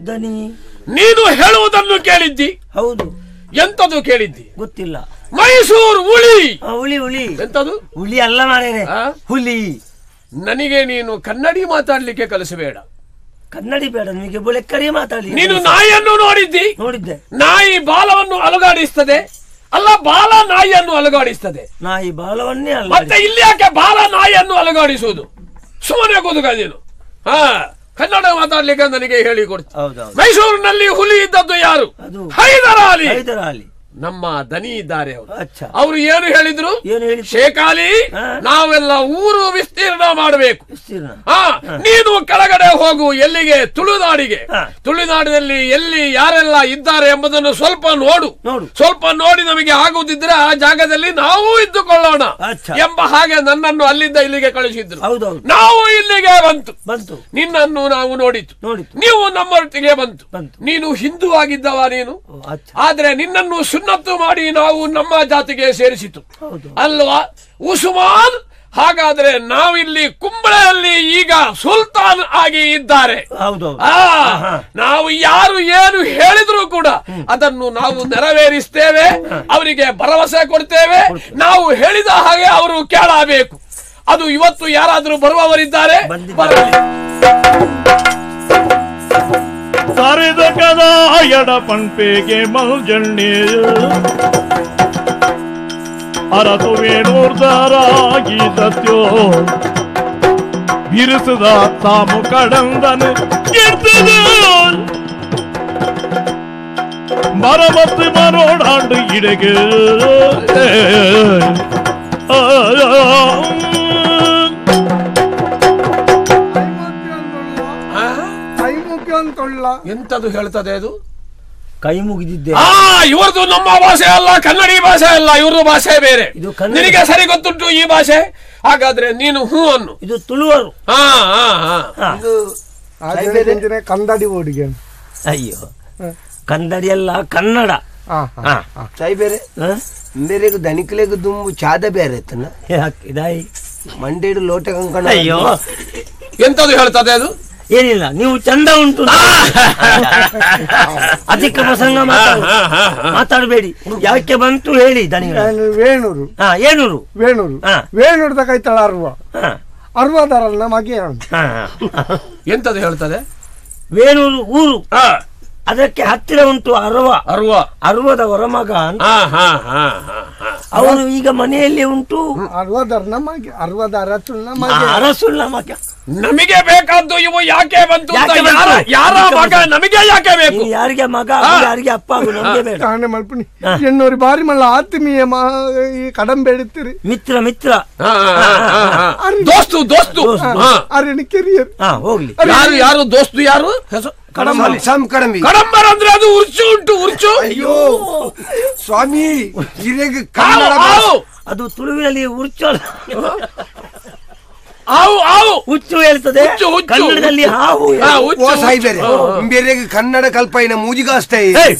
ದನಿ ನೀನು ಹೇಳುವುದನ್ನು ಕೇಳಿದ್ದಿ ಹೌದು ಎಂತದು ಕೇಳಿದ್ದಿ ಗೊತ್ತಿಲ್ಲ ಮೈಸೂರು ಹುಳಿ ಆ, ಹುಲಿ ಹುಲಿ ಎಂತದು ಹುಲಿ ಅಲ್ಲ ಮಾರೇನೆ ಆ? ಹುಲಿ ನನಗೆ ನೀನು ಕನ್ನಡಿ ಮಾತಾಡ್ಲಿಕ್ಕೆ ಕಲಿಸಬೇಡ ಕನ್ನಡಿ ಬೇಡ ನಿಮಗೆ ಬುಳೆಕ್ಕರಿ ಮಾತಾಡಿ ನೀನು ನಾಯಿಯನ್ನು ನೋಡಿದ್ದಿ ನೋಡಿದ್ದೆ ನಾಯಿ ಬಾಲವನ್ನು ಅಲುಗಾಡಿಸ್ತದೆ ಅಲ್ಲ ಬಾಲ ನಾಯಿಯನ್ನು ಅಲುಗಾಡಿಸ್ತದೆ ನಾಯಿ ಬಾಲವನ್ನೇ ಅಲ್ಲ ಮತ್ತೆ ಇಲ್ಲಿ ಯಾಕೆ ಬಾಲ ನಾಯಿಯನ್ನು ಅಲುಗಾಡಿಸುವುದು ಸುಮ್ಮನೆ ಕೂದುಗ ನೀನು ಹಾ ಕನ್ನಡ ಮಾತಾಡ್ಲಿಕ್ಕೆ ನನಗೆ ಹೇಳಿ ಕೊಡ್ತೀನಿ ಹೌದೌದು ಮೈಸೂರಿನಲ್ಲಿ ಹುಲಿ ಇದ್ದದ್ದು ಯಾರು ಅದು ಹೈದರಾಲಿ ಹೈದರಾಲಿ ನಮ್ಮ ದನಿ ಇದ್ದಾರೆ ಅವರು ಅಚ್ಚ ಅವರು ಏನು ಹೇಳಿದ್ರು ಏನು ಹೇಳಿ ಶೇಖಾಲಿ ಹಾ. ನಾವೆಲ್ಲ ಊರು ವಿಸ್ತೀರ್ಣ ಮಾಡಬೇಕು ವಿಸ್ತೀರ್ಣ ಹಾ ನೀನು ಕೆಳಗಡೆ ಹೋಗು ಎಲ್ಲಿಗೆ ತುಳುನಾಡಿಗೆ ಹಾ. ತುಳುನಾಡಿನಲ್ಲಿ ಎಲ್ಲಿ ಯಾರೆಲ್ಲ ಇದ್ದಾರೆ ಎಂಬುದನ್ನು ಸ್ವಲ್ಪ ನೋಡು ನೋಡು. ಸ್ವಲ್ಪ ನೋಡಿ ನಮಗೆ ಆಗುದಿದ್ರೆ ಆ ಜಾಗದಲ್ಲಿ ನಾವು ಇದ್ದುಕೊಳ್ಳೋಣ ಅಚ್ಚ. ಎಂಬ ಹಾಗೆ ನನ್ನನ್ನು ಅಲ್ಲಿಂದ ಇಲ್ಲಿಗೆ ಕಳಿಸಿದ್ರು ಹೌದೌದು ನಾವು ಇಲ್ಲಿಗೆ ಬಂತು ಬಂತು ನಿನ್ನನ್ನು ನಾವು ನೋಡಿತು ನೋಡಿತು ನೀವು ನಮ್ಮೊಟ್ಟಿಗೆ ಬಂತು ಬಂತು. ನೀನು ಹಿಂದೂ ಆಗಿದ್ದವ ನೀನು ಓ, ಅಚ್ಚ ಆದ್ರೆ ನಿನ್ನನ್ನು ಸುನ್ನತ್ತು ಮಾಡಿ ನಾವು ನಮ್ಮ ಜಾತಿಗೆ ಸೇರಿಸಿತು ಹೌದು ಅಲ್ವಾ ಉಸ್ಮಾನ್ ಹಾಗಾದ್ರೆ ನಾವಿಲ್ಲಿ ಕುಂಬಳೆಯಲ್ಲಿ ಈಗ ಸುಲ್ತಾನ್ ಆಗಿ ಇದ್ದಾರೆ ಹೌದೌದು ಆ ನಾವು ಯಾರು ಏನು ಹೇಳಿದ್ರು ಕೂಡ ಅದನ್ನು ನಾವು ನೆರವೇರಿಸ್ತೇವೆ ಅವರಿಗೆ ಭರವಸೆ ಕೊಡ್ತೇವೆ ನಾವು ಹೇಳಿದ ಹಾಗೆ ಅವರು ಕೇಳಬೇಕು ಅದು ಇವತ್ತು ಯಾರಾದ್ರೂ ಬರುವವರಿದ್ದಾರೆ ಬಂದಿದ್ದಾರೆ. ಬರಲಿ ಸರಿದ ಕದ ಎಡ ಪಂಪೆಗೆ ಮಲ್ಜಣ್ಣೆ ಅರತು ವೇಣೂರ್ಧರಾಗಿ ಸತ್ಯೋ ಬಿರುಸದ ತಾಮು ಕಡಂದನು ಗೆದ್ದದು ಮರಮತ್ತು ಮರೋಡಾಂಡು ಇಡೆಗೆ ಆ? ಕೈಮುಖಿ ಅಂತೊಳ್ಳ ಎಂತದು ಹೇಳ್ತದೆ ಅದು ಕೈ ಮುಗಿದಿದ್ದೆ ಆ ಇವ್ರದ್ದು ನಮ್ಮ ಭಾಷೆ ಅಲ್ಲ ಕನ್ನಡಿ ಭಾಷೆ ಅಲ್ಲ ಇವ್ರದ್ದು ಭಾಷೆ ಬೇರೆ ಇದು ಕನ್ನಡ. ನಿನಗೆ ಸರಿ ಗೊತ್ತುಂಟು ಈ ಭಾಷೆ ಹಾಗಾದ್ರೆ ನೀನು ಹೂ ಅನ್ನು ಇದು ತುಳುವರು ಹಾ ಹಾ ಹಾ ಹಾ. ಆದ್ರೆ ಕಂದಡಿ ಓಡಿಗೆ ಅಯ್ಯೋ ಕನ್ನಡಿ ಅಲ್ಲ ಕನ್ನಡ ಹಾ. ಸಾಯಿ ಬೇರೆ ಹ? ಬೇರೆಗು ದನಿಕಲೆಗು ದುಂಬು ಚಾದ ಬೇರೆ ಇತ್ತನ ಯಾಕ್ ಇದಾಯಿ ಮಂಡೇಡು ಲೋಟ ಕಂಕಣ ಅಯ್ಯೋ ಎಂತದು ಹೇಳ್ತದೆ ಅದು ಏನಿಲ್ಲ ನೀವು ಚಂದ ಉಂಟು ಅಧಿಕ ಪ್ರಸಂಗ ಮಾತಾಡು ಹಾ, ಹಾ, ಹಾ. ಮಾತಾಡಬೇಡಿ ಯಾಕೆ ಬಂತು ಹೇಳಿ ದನಿಗಳು ವೇಣೂರು ಹಾ ಏನೂರು ವೇಣೂರು ಹಾ. ವೇಣೂರ್ದ ಕೈತಳ ಅರ್ವ ಹಾ ಅರ್ವದಾರಲ್ಲ ನಮಗೆ ಹಾ, ಹಾ. ಎಂತದು ಹೇಳ್ತದೆ ವೇಣೂರು ಊರು ಹಾ ಅದಕ್ಕೆ ಹತ್ತಿರ ಉಂಟು ಅರವ ಅರುವ ಅರವದ ಹೊರಮಗ ಅಂತ ಹಾ ಹಾ ಹಾ ಹಾ ಹಾ ಅವರು ಈಗ ಮನೆಯಲ್ಲಿ ಉಂಟು ಅರ್ವದಾರ ನಮಗೆ ಅರ್ವದ ಅರಸು ಆ, ನಮಗೆ ಅರಸುಳ್ಳ ಮಗ ನಮಗೆ ಬೇಕಾದ್ದು ಇವು ಯಾಕೆ ಬಂತು ಅಂತ ಯಾಕೆ ಬಂತು? ಯಾರ ಯಾರ ಯಾಕೆ ಮಗ ಬಂತು? ನಮಗೆ ಯಾಕೆ ಬೇಕು ನೀನು ಯಾರಿಗೆ ಮಗ ಆಗು, ಯಾರಿಗೆ ಅಪ್ಪ ಆಗು ನಮ್ಗೆ ಬೇಡ ಕಾಣೆ ಮಲ್ಪುನಿ ಹಾ. ಎನ್ನೂರು ಬಾರಿ ಮಲ್ಲ ಆತ್ಮೀಯ ಮಾ ಈ ಕಡಂಬೆ ಎಡುತ್ತೀರಿ ಮಿತ್ರ ಮಿತ್ರ ಹಾ, ಹಾ, ಹಾ, ಹಾ. ದೋಸ್ತು ದೋಸ್ತು ಹಾ. ಅರಿಣಿ ಕೆರಿಯರ್ ಹಾ ಹೋಗ್ಲಿ ಯಾರು ಯಾರು ದೋಸ್ತು ಯಾರು ಹೆಸರು ಕಡಂಬಿ ಸಂ ಕಡಂಬಿ ಕಡಂಬರ್ ಅಂದ್ರೆ ಅದು ಉರ್ಚು ಉಂಟು ಉರ್ಚು ಅಯ್ಯೋ ಸ್ವಾಮಿ ಹಿರೇಗ ಹಾವು, ಕನ್ನಡ ಹಾವು ಅದು ತುಳುವಿನಲ್ಲಿ ಉರ್ಚೋಳ ಹಾವು ಹಾವು ಹುಚ್ಚು ಹೇಳ್ತದೆ ಹುಚ್ಚು, ಹುಚ್ಚು. ಕನ್ನಡದಲ್ಲಿ ಹಾವು ಹಾ, ಹೇಳ್ತದೆ. ಹುಚ್ಚು, ಓ ಸಾಯಿ ಬೇರೆ ಹುಚ್ಚು. ಬೇರೆಗೆ ಕನ್ನಡ ಕಲ್ಪೈನ ಮೂಜಿಗಾಸ್ತೆ ಏಯ್!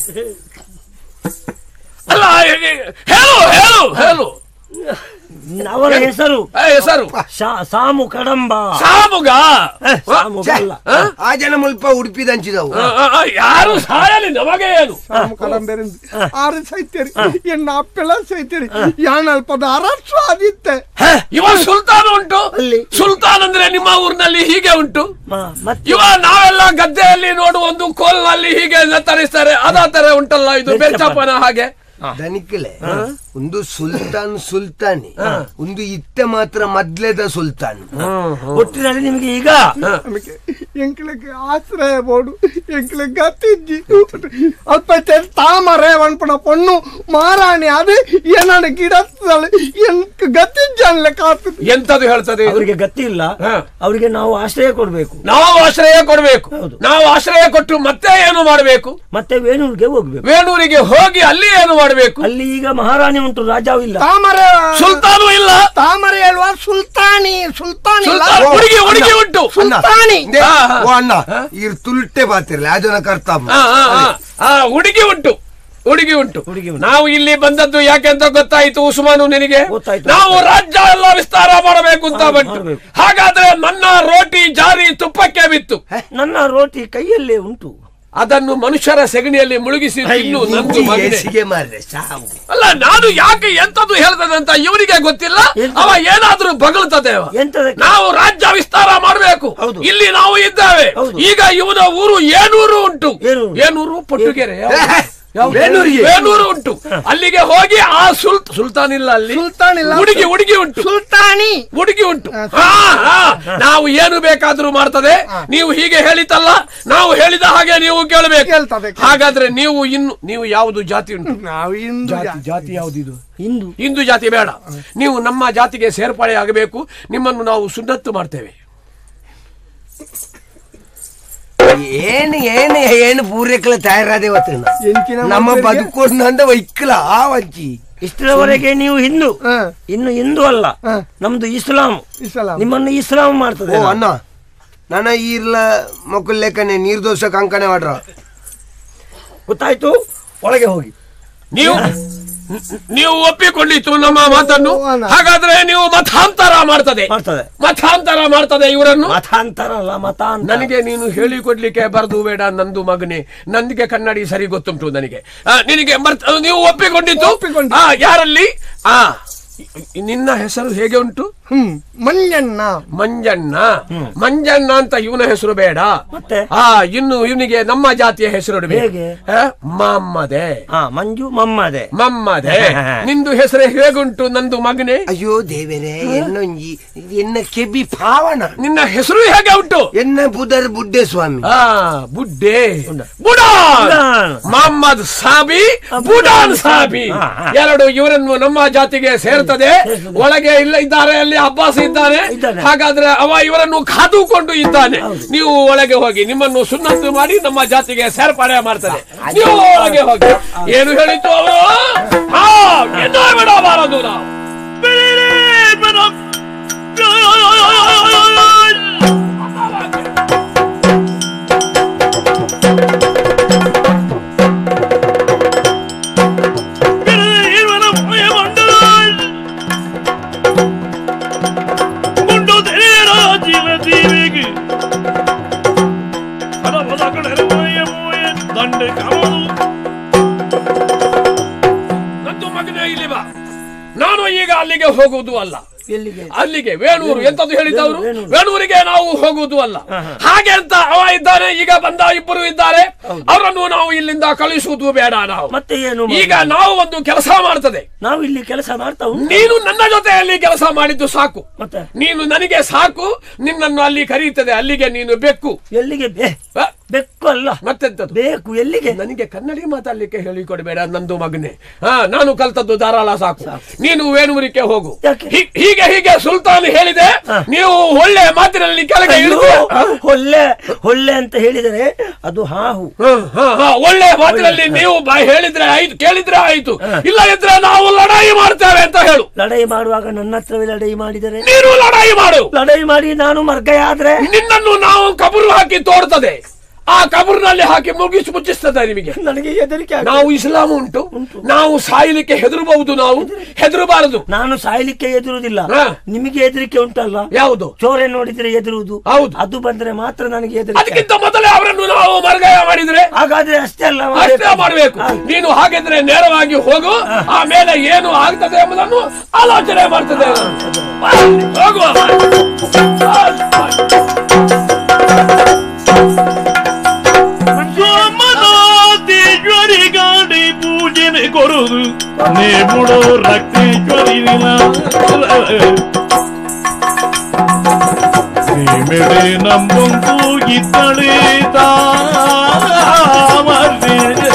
ಅಲ್ಲ ಹೇಳು ಹೇಳು ಹೇಳು ಅವರ ಹೆಸರು ಏ, ಹೆಸರು ಶಾ- ಸಾಮು ಕಡಂಬ ಸಾಮುಗ ಏ, ಸಾಮು ಅಲ್ಲ. ಆ ಜನ ಮುಲ್ಪ ಉಡುಪಿದಂಚಿದವು ಆ, ಆ, ಆ, ಯಾರು ಸಾಯಲಿ ನಮಗೆ ಏನು ಕಡಂಬೆರೆ ಆರು ಸೈತ್ಯರಿ ಎನ್ನ ಅಪ್ಪೆಲ್ಲ ಸೈತ್ಯರಿ ಯಾಣ ಅಲ್ಪದ ಅರಸು ಆದಿತ್ತೆ ಇವ ಸುಲ್ತಾನ್ ಉಂಟು ಅಲ್ಲಿ. ಸುಲ್ತಾನ್ ಅಂದ್ರೆ ನಿಮ್ಮ ಊರಿನಲ್ಲಿ ಹೀಗೆ ಉಂಟು ಮ- ಮತ್ತೆ ಇವ ನಾವೆಲ್ಲ ಗದ್ದೆಯಲ್ಲಿ ನೋಡುವ ಒಂದು ಕೋಲ್ನಲ್ಲಿ ಹೀಗೆ ತರಿಸ್ತಾರೆ ಅದ ತರ ಉಂಟಲ್ಲ ಇದು ಬೆಚ್ಚಪ್ಪನ ಹಾಗೆ ದನಿಕಲೆ ಒಂದು ಸುಲ್ತಾನ್ ಸುಲ್ತಾನಿ ಒಂದು ಇತ್ತೆ ಮಾತ್ರ ಮೊದ್ಲೇದ ಸುಲ್ತಾನ್ ಒಟ್ಟಿನಲ್ಲಿ ನಿಮಗೆ ಈಗ ನಮಗೆ ಎಂಕ್ಲೆಗೆ ಆಶ್ರಯ ಬೋಡು ಎಂಕ್ಲೆ ಗತ್ತಿಜ್ಜಿ ಅಲ್ಪ ತೆಲ್ ತಾಮರೆ ಅನ್ಪಣ ಪೊಣ್ಣು ಮಾರಾಣಿ ಅದು ಏನಾಡ ಗಿಡ ಎಂಕ್ ಗತ್ತಿಜ್ಜ ಅನ್ಲೆ ಕಾತುದು ಎಂತದು ಹೇಳ್ತದೆ ಇದು? ಅವರಿಗೆ ಗತಿ ಇಲ್ಲ ಹಾ. ಅವರಿಗೆ ನಾವು ಆಶ್ರಯ ಕೊಡ್ಬೇಕು ನಾವು ಆಶ್ರಯ ಕೊಡಬೇಕು ಹೌದು. ನಾವು ಆಶ್ರಯ ಕೊಟ್ಟು ಮತ್ತೆ ಏನು ಮಾಡಬೇಕು ಮತ್ತೆ ವೇಣೂರಿಗೆ ಹೋಗ್ಬೇಕು ವೇಣೂರಿಗೆ ಹೋಗಿ ಅಲ್ಲಿ ಏನು ಮಾಡಬೇಕು ಅಲ್ಲಿ ಈಗ ಮಹಾರಾಣಿ ಉಂಟು ರಾಜಾವು ಇಲ್ಲ ತಾಮರೆ ಸುಲ್ತಾನು ಇಲ್ಲ ತಾಮರೆ ಹೇಳುವ ಸುಲ್ತಾನಿ ಸುಲ್ತಾನಿ ಇಲ್ಲ. ಸುಲ್ತಾನ್ ಹುಡುಗಿ ಹುಡುಗಿ ಉಂಟು ಸುಲ್ತಾನಿ ದೇ- ಓ ಅಣ್ಣ ಇರ್ ತುಲ್ಟೆ ಬಾತಿರ್ಲಿ ಆ ಜನ ಕರ್ತಾಮ ಆ, ಆ, ಆ, ಆ, ಹುಡುಗಿ ಉಂಟು ಹುಡುಗಿ ಉಂಟು ಹುಡುಗಿ ಉಂಟು. ನಾವು ಇಲ್ಲಿ ಬಂದದ್ದು ಯಾಕೆ ಅಂತ ಗೊತ್ತಾಯ್ತು ಉಸ್ಮಾನು ನಿನಗೆ ಗೊತ್ತಾಯ್ತು. ನಾವು ರಾಜ್ಯ ಎಲ್ಲ ವಿಸ್ತಾರ ಮಾಡಬೇಕು ಅಂತ ಹೌದು, ಬಂತು ಮಾಡ್ಬೇಕು. ಹಾಗಾದ್ರೆ ನನ್ನ ರೋಟಿ ಜಾರಿ ತುಪ್ಪಕ್ಕೆ ಬಿತ್ತು ನನ್ನ ರೋಟಿ ಕೈಯಲ್ಲೇ ಉಂಟು ಅದನ್ನು ಮನುಷ್ಯರ ಸೆಗಣಿಯಲ್ಲಿ ಮುಳುಗಿಸಿ ತಿನ್ನು ನಂದು ಮಗನೇ. ಏಸಿಗೆ ಮಾರ್ರೆ ಸಾವು ಅಲ್ಲ ನಾನು ಯಾಕೆ ಎಂತದ್ದು ಹೇಳ್ತದಂತ ಇವನಿಗೆ ಗೊತ್ತಿಲ್ಲ ಅವ ಏನಾದ್ರೂ ಬಗಳ್ತದೆ ಅವ. ಎಂತದಕ್ಕೆ? ನಾವು ರಾಜ್ಯ ವಿಸ್ತಾರ ಮಾಡಬೇಕು ಹೌದು. ಇಲ್ಲಿ ನಾವು ಇದ್ದೇವೆ ಹೌದು. ಈಗ ಇವನ ಊರು ಏನೂರು ಉಂಟು ಏನೂರು? ಏನೂರು ಪೊಟ್ಟುಗೆರೆ ಯಾವ್ದು? ಬೇಲೂರಿಗೆ. ಬೇಲೂರು ಉಂಟು ಅಲ್ಲಿಗೆ ಹೋಗಿ ಆ ಸುಲ್ತ್ ಸುಲ್ತಾನ್ ಇಲ್ಲ ಅಲ್ಲಿ ಸುಲ್ತಾನ್ ಇಲ್ಲ. ಹುಡುಗಿ ಹುಡುಗಿ ಉಂಟು ಸುಲ್ತಾನಿ ಹುಡುಗಿ ಉಂಟು ಹಾ, ಹಾ. ನಾವು ಏನು ಬೇಕಾದ್ರೂ ಮಾಡ್ತದೆ ನೀವು ಹೀಗೆ ಹೇಳಿತಲ್ಲ ನಾವು ಹೇಳಿದ ಹಾಗೆ ನೀವು ಕೇಳಬೇಕು ಕೇಳ್ತದೆ. ಹಾಗಾದ್ರೆ ನೀವು ಇನ್ನು ನೀವು ಯಾವುದು ಜಾತಿ ಉಂಟು ನಾವು ಇಂದು ಜಾತಿ ಜಾತಿ ಯಾವ್ದಿದು ಹಿಂದೂ ಹಿಂದೂ ಜಾತಿ ಬೇಡ ನೀವು ನಮ್ಮ ಜಾತಿಗೆ ಸೇರ್ಪಡೆ ಆಗಬೇಕು ನಿಮ್ಮನ್ನು ನಾವು ಸುನ್ನತ್ತು ಮಾಡ್ತೇವೆ ಏನು ಏನು ಏನು ಪೂರ್ಯಕ್ಕಲ ತಯಾರಾದೆ ಇವತ್ತು ಎಂಚಿನ ನಮ್ಮ ಮಕ್ಕಳಿಗೆ- ಬದುಕೊಂಡು ಅಂದ ವೈಕ್ಕಲ ಆ ವಜ್ಜಿ ಇಷ್ಟರವರೆಗೆ ನೀವು ಹಿಂದೂ ಹ, ಇನ್ನು ಹಿಂದೂ ಅಲ್ಲ ಹ. ನಮ್ದು ಇಸ್ಲಾಂ ಇಸ್ಲಾಂ ನಿಮ್ಮನ್ನು ಇಸ್ಲಾಂ ಮಾಡ್ತದೆ ಓ ಅಣ್ಣ ನನ್ನ ಈರ್ಲ ಮಕ್ಕಳ ಲೆಕ್ಕನೆ ನೀರ್ ದೋಷ ಕಂಕಣೆ ಮಾಡ್ರ ಗೊತ್ತಾಯ್ತು ಒಳಗೆ ಹೋಗಿ ನೀವು ನೀವು ಒಪ್ಪಿಕೊಂಡಿತ್ತು ನಮ್ಮ ಮಾತನ್ನು ಓ, ಅಣ್ಣ. ಹಾಗಾದ್ರೆ ನೀವು ಮತಾಂತರ ಮಾಡ್ತದೆ ಮಾಡ್ತದೆ ಮತಾಂತರ ಮಾಡ್ತದೆ ಇವರನ್ನು ಮತಾಂತರ ಅಲ್ಲ ಮತಾಂತರ ನನಗೆ ನೀನು ಹೇಳಿಕೊಡ್ಲಿಕ್ಕೆ ಬರದು ಬೇಡ ನಂದು ಮಗನೇ ನನಗೆ ಕನ್ನಡಿ ಸರಿ ಗೊತ್ತುಂಟು ನನಗೆ ಆ, ನಿನಗೆ ಮರ್ತ್- ನೀವು ಒಪ್ಪಿಕೊಂಡಿದ್ದು ಒಪ್ಪಿಕೊಂಡೆ. ಆ, ಯಾರಲ್ಲಿ ಆ ನಿನ್ನ ಹೆಸರು ಹೇಗೆ ಉಂಟು ಹ್ಮ್ ಮಂಜಣ್ಣ ಮಂಜಣ್ಣ ಮಂಜಣ್ಣ ಅಂತ ಇವನ ಹೆಸರು ಬೇಡ ಮತ್ತೆ? ಆ ಇನ್ನು ಇವನಿಗೆ ನಮ್ಮ ಜಾತಿಯ ಹೆಸರು ಇಡ್ಬೇಕು. ಹೇಗೆ? ಆ, ಮಮ್ಮದೆ ಹಾ ಮಂಜು ಮಮ್ಮದೆ ಮಮ್ಮದೆ ನಿಂದು ಹೆಸರು ಹೇಗುಂಟು ನಂದು ಮಗನೇ ಅಯ್ಯೋ ದೇವರೇ ಎನ್ನೊಂಜಿ ಎನ್ನ ಕೆಬಿ ಪಾವನ ನಿನ್ನ ಹೆಸರು ಹೇಗೆ ಉಂಟು ಎನ್ನ ಬುಧರ್ ಬುಡ್ಡೆ ಸ್ವಾಮಿ ಆ ಬುಡ್ಡೆ ಬುಡಾನ್ ಬುಡಾನ್. ಮೊಹಮ್ಮದ್ ಸಾಬಿ ಬುಡಾನ್ ಸಾಬಿ ಹಾ, ಹಾ. ಎರಡು ಇವರನ್ನು ನಮ್ಮ ಜಾತಿಗೆ ಸೇರ್ತದೆ ಸೇರ್ತದೆ. ಒಳಗೆ ಇಲ್ಲ ಇದ್ದಾರೆ ಅಲ್ಲಿ ಅಬ್ಬಾಸ್ ಇದ್ದಾನೆ ಇದ್ದಾನೆ. ಹಾಗಾದ್ರೆ ಅವ ಇವರನ್ನು ಕಾದುಕೊಂಡು ಇದ್ದಾನೆ ನೀವು ಒಳಗೆ ಹೋಗಿ ನಿಮ್ಮನ್ನು ಸುನ್ನತ್ತು ಮಾಡಿ ನಮ್ಮ ಜಾತಿಗೆ ಸೇರ್ಪಡೆ ಮಾಡ್ತಾರೆ ನೀವು ಒಳಗೆ ಹೋಗಿ ಏನು ಹೇಳಿತು ಅವರು ಹಾ ಎನ್ನೋ ಬಿಡಬಾರದು ನಾವು ದಂಡೆ ಕಾವಲು ನಂದು ಮಗನೇ ಇಲ್ಲಿ ಬಾ ನಾನು ಈಗ ಅಲ್ಲಿಗೆ ಹೋಗುವುದು ಅಲ್ಲ ಎಲ್ಲಿಗೆ ಅಲ್ಲಿಗೆ ವೇಣೂರು ಎಂತದ್ದು ಹೇಳಿದವರು ವೇಣೂರು. ವೇಣೂರಿಗೆ ನಾವು ಹೋಗುವುದು ಅಲ್ಲ ಹಾಗೆ ಅಂತ ಅವ ಇದ್ದಾನೆ ಈಗ ಬಂದ ಇಬ್ಬರು ಇದ್ದಾರೆ ಅವರನ್ನು ನಾವು ಇಲ್ಲಿಂದ ಕಳಿಸುವುದು ಬೇಡ ನಾವು ಮತ್ತೆ ಏನು ಈಗ ನಾವು ಒಂದು ಕೆಲಸ ಮಾಡ್ತದೆ ನಾವು ಇಲ್ಲಿ ಕೆಲಸ ಮಾಡ್ತಾ ಉಂಟು ನೀನು ನನ್ನ ಜೊತೆಯಲ್ಲಿ ಕೆಲಸ ಮಾಡಿದ್ದು ಸಾಕು ಮತ್ತೆ ನೀನು ನನಗೆ ಸಾಕು ನಿನ್ನನ್ನು ಅಲ್ಲಿ ಕರೀತದೆ ಅಲ್ಲಿಗೆ ನೀನು ಬೆಕ್ಕು ಎಲ್ಲಿಗೆ ಬೇ- ಆ, ಬೆಕ್ಕು ಅಲ್ಲ ಮತ್ತೆಂತದ್ದು ಬೇಕು ಎಲ್ಲಿಗೆ ನನಗೆ ಕನ್ನಡಿ ಮಾತಾಡ್ಲಿಕ್ಕೆ ಹೇಳಿಕೊಡಬೇಡ ನಂದು ಮಗನೇ ಹಾ ನಾನು ಕಲ್ತದ್ದು ಧಾರಾಳ ಸಾಕು ನೀನು ವೇಣೂರಿಗೆ ಹೋಗು ಯಾಕೆ? ಹೀ- ಹೀಗೆ ಹೀಗೆ ಸುಲ್ತಾನ್ ಹೇಳಿದೆ ನೀವು ಒಳ್ಳೆ ಮಾತಿನಲ್ಲಿ ಕೆಳಗೆ ಅಯ್ಯೋ, ಇಳಿದು ಹೊಳ್ಳೆ ಹೊಳ್ಳೆ ಅಂತ ಹೇಳಿದರೆ ಅದು ಹಾಹು ಹ, ಹ, ಹ, ಒಳ್ಳೆ ಮಾತಿನಲ್ಲಿ ನೀವು ಬಾ- ಹೇಳಿದ್ರೆ ಆಯ್ತು ಕೇಳಿದ್ರೆ ಆಯ್ತು ಇಲ್ಲ ಇದ್ರೆ ನಾವು ಲಡಾಯಿ ಮಾಡ್ತೇವೆ ಅಂತ ಹೇಳು ಲಡಾಯಿ ಮಾಡುವಾಗ ನನ್ನ ಹತ್ರವೇ ಲಡಾಯಿ ಮಾಡಿದರೆ ನೀನು ಲಡಾಯಿ ಮಾಡು ಲಡಾಯಿ ಮಾಡಿ ನಾನು ಮರ್ಗಯ ಆದ್ರೆ ನಿನ್ನನ್ನು ನಾವು ಕಬರು ಹಾಕಿ ತೋರ್ತದೆ ಆ ಕಬರ್ನಲ್ಲಿ ಹಾಕಿ ಮುಗಿಸಿ ಮುಚ್ಚಿಸ್ತದೆ ನಿಮಗೆ ನನಗೆ ಹೆದರಿಕೆ ಆಗ್ತದೆ. ನಾವು ಇಸ್ಲಾಂ ಉಂಟು ನಾವು ಸಾಯಲಿಕ್ಕೆ ಹೆದರಬಹುದು ನಾವು ಹೆದರಬಾರದು ನಾನು ಸಾಯ್ಲಿಕ್ಕೆ ಎದುರುದಿಲ್ಲ ಹಾ. ನಿಮಗೆ ಹೆದರಿಕೆ ಉಂಟಲ್ಲ ಯಾವುದು ಚೋರೆ ನೋಡಿದ್ರೆ ಎದುರುವುದು ಹೌದು. ಅದು ಬಂದ್ರೆ ಮಾತ್ರ ನನಗೆ ಹೆದರಿಕೆ ಅದಕ್ಕಿಂತ ಮೊದಲೇ ಅವರನ್ನು ನಾವು ಮರ್ಗಾಯ ಮಾಡಿದ್ರೆ ಹಾಗಾದ್ರೆ ಅಷ್ಟೇ ಅಲ್ಲ ಅಷ್ಟೇ ಮಾಡಬೇಕು ನೀನು ಹಾಗಿದ್ರೆ ನೇರವಾಗಿ ಹೋಗು ಆಮೇಲೆ ಏನು ಆಗ್ತದೆ ಎಂಬುದನ್ನು ಆಲೋಚನೆ ಮಾಡ್ತದೆ ಹೋಗುವ ಸೋಮನಾಥೇಶ್ವರಿಗಾಡಿ ಪೂಜೆನೆ ಕೊರುದು ನೇ ಮುಡೋ ರಕ್ತೇಶ್ವರಿ ಮೇಡೆ ನಂಬೊಂದು ಇತ್ತಳೆ ತಾಮರೆ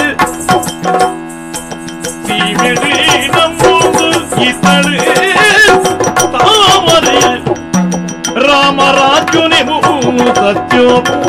ಸೀಮೆಡೆ ನಂಬೊಂದು ಇತ್ತಳೆ ತಾಮರೆ ರಾಮರಾಜುನೆ ಸತ್ಯೋ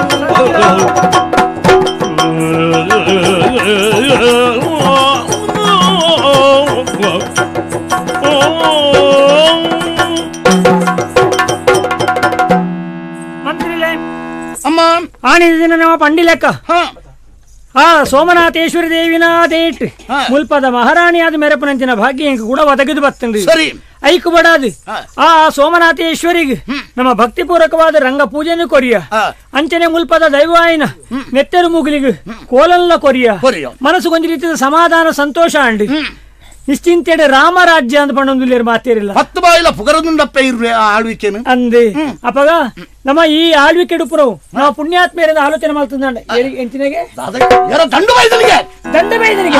ಮಂತ್ರಿಲೇ ಅಮ್ಮ ಆಣಿದ ದಿನ ನಮ್ಮ ಪಂಡಿ ಲೆಕ್ಕ ಹಾ ಆ ಸೋಮನಾಥೇಶ್ವರಿ ದೇವಿನ ದೇಟ್ ಹಾ. ಮುಲ್ಪದ ಮಹಾರಾಣಿಯಾದ ಮೆರಪನಂಚಿನ ಭಾಗ್ಯ ಇಂಕ ಕೂಡ ಒದಗಿದು ಬತ್ತಂಡಿ ಸರಿ ಐಕುಬಡಾದು ಆ ಸೋಮನಾಥೇಶ್ವರಿಗೆ ನಮ್ಮ ಭಕ್ತಿಪೂರ್ವಕವಾದ ರಂಗ ಪೂಜೆಯನ್ನು ಕೊರಿಯ ಅಂಚನೆ ಮುಲ್ಪದ ದೈವಾಯನ ನೆತ್ತೆರು ಮುಗಿಲಿಗೆ ಕೋಲಲ್ಲ ಕೊರಿಯ ಕೊರಿಯ. ಮನಸ್ಸು ಕೊಂಚ ರೀತಿಯ ಸಮಾಧಾನ ಸಂತೋಷ ಅಂಡಿ ನಿಶ್ಚಿಂತೆಡೆ ರಾಮರಾಜ್ಯ ಅಂತ ಪಣ್ಣೊಂದು ಮಾತೇರಿಲ್ಲ ಹತ್ತು ಬಾಯಿಲ ಪುಗರದುಂಡಪ್ಪ ಇರ್ರೆ ಆ ಆಳ್ವಿಕೆನು ಅಂದೆ ಅಪ್ಪಗ ನಮ್ಮ ಈ ಆಳ್ವಿಕೆ ಡುಪುರವು ನಾವು ಪುಣ್ಯಾತ್ಮೆಯರಿಂದ ಆಲೋಚನೆ ಮಾಡ್ತಿದ್ದಂಡ ಎಂಚಿನೆಗೆ ಯಾರೋ ದಂಡು ಬಾಯಿದನಿಗೆ ದಂಡ ಬೇದನಿಗೆ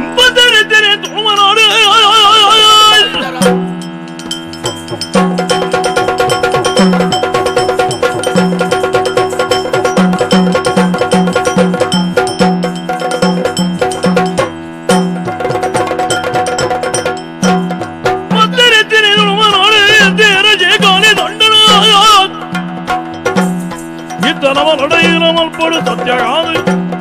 ಮಲ್ಪಡು ಸತ್ಯಗಾದು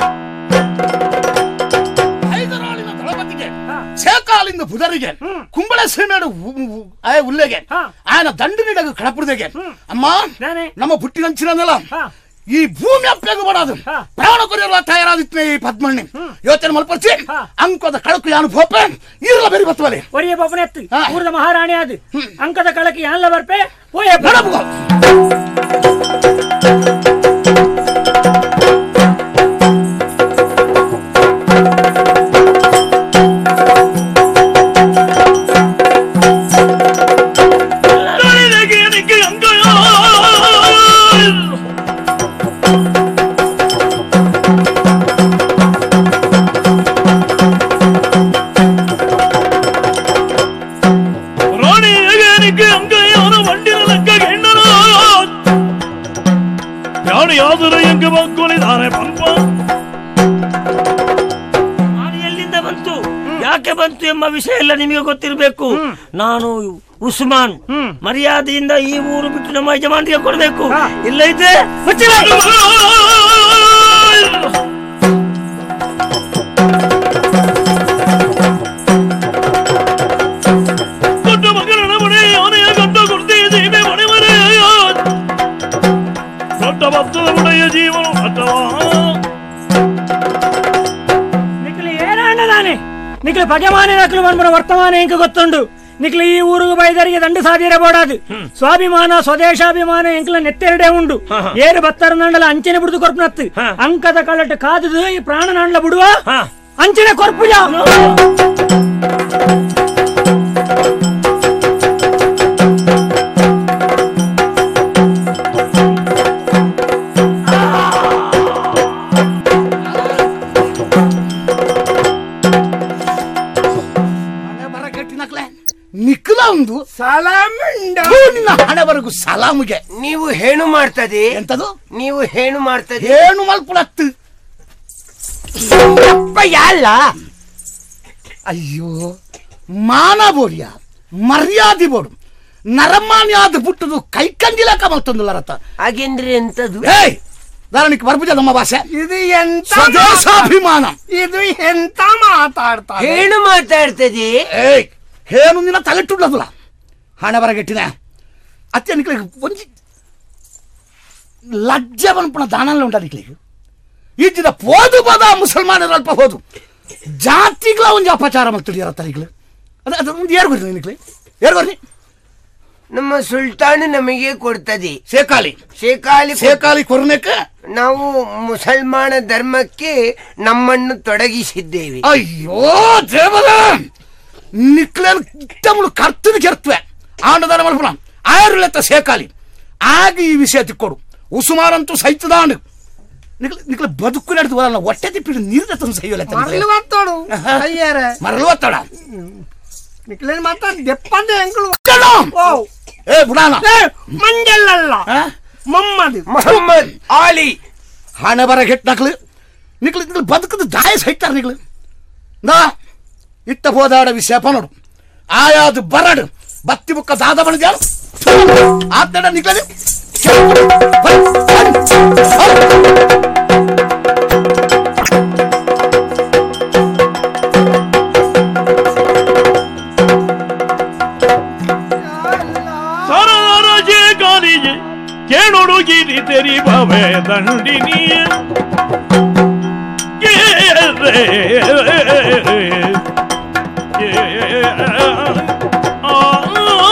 ಹೈದರಾಳಿನ ದಳಪತಿಗೆ ಸೇಕಾಲಿಂದ ಬುಧರಿಗೆ ಕುಂಬಳ ಸೀಮೆಡು ಆಯ ಉಲ್ಲೆಗೆ ఆయన ದಂಡು ನೀಡಗ ಕಡಪುರದೆಗೆ ಅಮ್ಮ ನಮ್ಮ ಪುಟ್ಟಿನಂಚಿನಲ್ಲ ಈ ಭೂಮಿ ಅಪ್ಪೆಗೆ ಬಡದು ಪ್ರಾಣ ಕೊರಿಯಲ್ಲ ತಯಾರಾದಿತ್ನೆ ಈ ಪದ್ಮಣ್ಣಿ ಯೋಚನೆ ಮಲ್ಪರ್ಚಿ ಅಂಕದ ಕಳಕು ಯಾನು ಪೋಪೆ ಇರಲ ಬೆರಿ ಬತ್ತವಲೆ ಒರಿಯ ಪಪ್ಪನೆತ್ತು ಊರದ ಮಹಾರಾಣಿ ಅದು ಅಂಕದ ಕಳಕಿ ಅಲ್ಲ ಬರ್ಪೆ ಓಯ ರಾಣಿ ಏನಿಗೆ ಅಂಗೈಯಾನ ವಂಡಿನ ಲೆಕ್ಕಗೆ ಹೆಣ್ಣನ ಯಾರು ಎಂಗೆ ಮಕ್ಕಳಿದ್ದಾರೆ ಪಂಪ ನಾನು ಎಲ್ಲಿಂದ ಬಂತು ಯಾಕೆ ಬಂತು ಎಂಬ ವಿಷಯ ಎಲ್ಲ ನಿಮಗೆ ಗೊತ್ತಿರಬೇಕು ನಾನು ಉಸ್ಮಾನ್ ಮರ್ಯಾದೆಯಿಂದ ಈ ಊರು ಬಿಟ್ಟು ನಮ್ಮ ಯಜಮಾನಿಗೆ ಕೊಡಬೇಕು ಇಲ್ಲ ಇದ್ರೆ ದೊಡ್ಡ ಮಗನ ಮನೆ ಆನೆಯ ಗಂಡ ಕೊಡ್ತಿ ಸೀಮೆ ಮನೆ ಮನೆ ದೊಡ್ಡ ಭಕ್ತದ ಮುಡೆಯ ಜೀವನ ಅಥವಾ ನಿಕ್ಲಿ ಏನಾಂಡ ನಾನೇ ನಿಕ್ಲಿ ಬಗೆಮಾನೆ ನಕ್ಲು ಮನ್ಮರ ವರ್ತಮಾನ ಎಂಕ ಗೊತ್ತುಂಡು ನಿಕ್ಲಿ ಈ ಊರಿಗೆ ಬೈದರಿಗೆ ದಂಡ ಸಾಧಿರಬೋಡಾದು ಸ್ವಾಭಿಮಾನ ಸ್ವದೇಶಾಭಿಮಾನ ಎಂಕ್ಲ ನೆತ್ತೆರಡೆ ಉಂಡು ಏರು ಬತ್ತರ ನಂಡಲ ಅಂಚನೆ ಬಿಡುದು ಕೊರ್ಪನತ್ತು ಅಂಕದ ಕಳಟ ಕಾದುದು ಈ ಪ್ರಾಣ ನಂಡಲ ಬಿಡುವ ಅಂಚನೆ ಕೊರ್ಪುಜ ಬರ ಕಟ್ಟಿನಕ್ಲೆ ನಿಖಲ ಒಂದು ಸಲಾಮಂಡ ನಿನ್ನ ಹಣೆವರೆಗೂ ಸಲಾಮಿಗೆ ನೀವು ಹೇಣು ಮಾಡ್ತದೆ ಎಂತದು ನೀವು ಹೇಣು ಮಾಡ್ತದೆ ಏನು ಮಲ್ಪುಳತ್ತು ಅಪ್ಪ ಯಾಲ್ಲ ಅಯ್ಯೋ ಮಾನ ಬೋಡಿಯ ಮರ್ಯಾದೆ ಬೋಡು ನರಮಾನ್ಯಾದ ಬಿಟ್ಟದು ಕೈ ಕಂದಿಲ ಕಮಲ್ತಂದುಲ್ಲ ರತ ಹಾಗೆಂದ್ರೆ ಎಂತದು ಏಯ್ ಧಾರಣಿಗೆ ಬರ್ಬುಜ ನಮ್ಮ ಭಾಷೆ ಇದು ಎಂತ ಸ್ವದೇಶಾಭಿಮಾನ ಇದು ಎಂತ ಮಾತಾಡ್ತಾ ಹೇಣು ಮಾತಾಡ್ತದೆ ಏಯ್ ಹೇನು ನಿನ್ನ ತಲೆಟ್ಟುಳ್ಳದುಲ್ಲ ಹಣೆ ಬರಗೆಟ್ಟಿನ ಅತ್ತೆ ನಿಕ್ಲಿಗೆ ಒಂಜಿ ಲಜ್ಜೆ ಬನ್ಪುಣ ದಾನಲ್ಲ ಉಂಟ ನಿಕ್ಲಿಗೆ ಇದ್ದಿದ ಪೋದು ಪದ ಮುಸಲ್ಮಾನರು ಅಲ್ಪ ಹೋದು ಜಾತಿಗಳ ಒಂಜಿ ಅಪಚಾರ ಮಾಡ್ತಿದ್ದೀರ ತರಿಗಳು ಅದು ಅದು ಒಂದು ಏರ್ ಬರ್ರಿ ನಿಕ್ಲಿ ಏರ್ ಬರ್ರಿ ನಮ್ಮ ಸುಲ್ತಾನ್ ನಮಗೆ ಕೊಡ್ತದೆ ಸೇಕಾಲಿ ಶೇಕಾಲಿ ಸೇಕಾಲಿ ಕೊರ್ನೆಕ್ಕೆ ನಾವು ಮುಸಲ್ಮಾನ ಧರ್ಮಕ್ಕೆ ನಮ್ಮನ್ನು ತೊಡಗಿಸಿದ್ದೇವೆ ಅಯ್ಯೋ ದೇವರ ನಿಕ್ಲೇನ್ ತಮ್ಮಳು ಕರ್ತದ ಕೆರ್ತವೆ ಆಂಡದಾನ ಮಲ್ಪನ ಆಯುರ್ಲೆತ್ತ ಸೇಕಾಲಿ ಆಗ ಈ ವಿಷಯ ತಿಕ್ಕೊಡು ಉಸುಮಾರಂತೂ ಸಹಿತದಾಂಡು ನಿಕ್ಲ ನಿಕ್ಲ ಬದುಕು ನಡೆದು ಬರಲ್ಲ ಹೊಟ್ಟೆ ತಿಪ್ಪಿಡು ನೀರು ತಂದು ಸಹಿಯಲ್ಲ ಮರಳು ಮಾತಾಡು ಅಯ್ಯಾರೆ ಮರಳು ಒತ್ತಡ ನಿಕ್ಲೇನ್ ಮಾತಾಡ್ ದೆಪ್ಪಂದೆ ಎಂಕಳು ಓ ಏ ಬುಡಾನ ಏ, ಮಂಜಲ್ಲಲ್ಲ ಮಮ್ಮದ್ ಮೊಹಮ್ಮದ್ ಆಲಿ ಹಣೆ ಬರ ಗೆಟ್ ನಕ್ಲು ನಿಕ್ಲು ನಿಕ್ಲು ಬದುಕದ ದಾಯ ಸಹಿತಾರ ನಿಕ್ಲು ನಾ ಇಟ್ಟ ಹೋದಾಡ ವಿಷಯ ಪನೋಡು ಆಯಾದು ಬರಡು ಬತ್ತಿ ಬುಕ್ಕ ದಾದ ಬಣ ಆತಡ ನಿಕ್ಲದೆ ಸರದರಜೆ ಕಾಲಿಜೆ ಕೇಳೋಡು ಗಿರಿ ತೆರಿ ಭವೆ ದಂಡಿನಿಯ ಏ ರೇ, ಏ, ಆ, ಆ,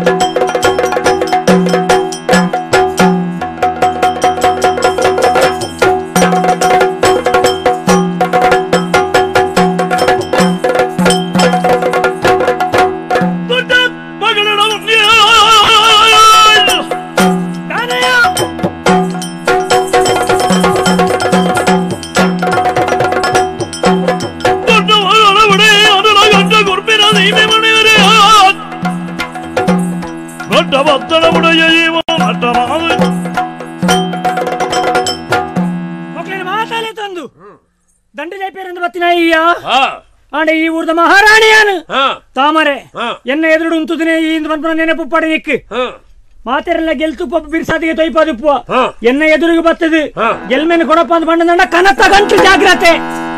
ದಂಡ ಜೈಪೇರಿಂದ ಬತ್ತಿನ ಅಯ್ಯ ಹಾ ಆಂಡೆ ಈ ಊರ್ದ ಮಹಾರಾಣಿಯಾನು ಹಾ ತಾಮರೆ ಹಾ. ಎನ್ನ ಎದುರು ಉಂತುದಿನೇ ಈ ಇಂದು ಬಂದ್ಪುನ ನೆನಪು ಪಡೆ ನಿಕ್ಕು ಹಾ ಮಾತೆರೆಲ್ಲ ಗೆಲ್ತು ಪಪ್ಪ ಬಿರ್ಸಾದಿಗೆ ತೊಯ್ಪಾದುಪ್ಪ ಹಾ. ಎನ್ನ ಎದುರಿಗೆ ಬತ್ತದು ಹಾ. ಗೆಲ್ಮೆನ್ ಕೊಡಪ್ಪ ಅಂತ ಬಂಡ ಕನತ್ತ ಗಂಟು ಜಾಗ್ರತೆ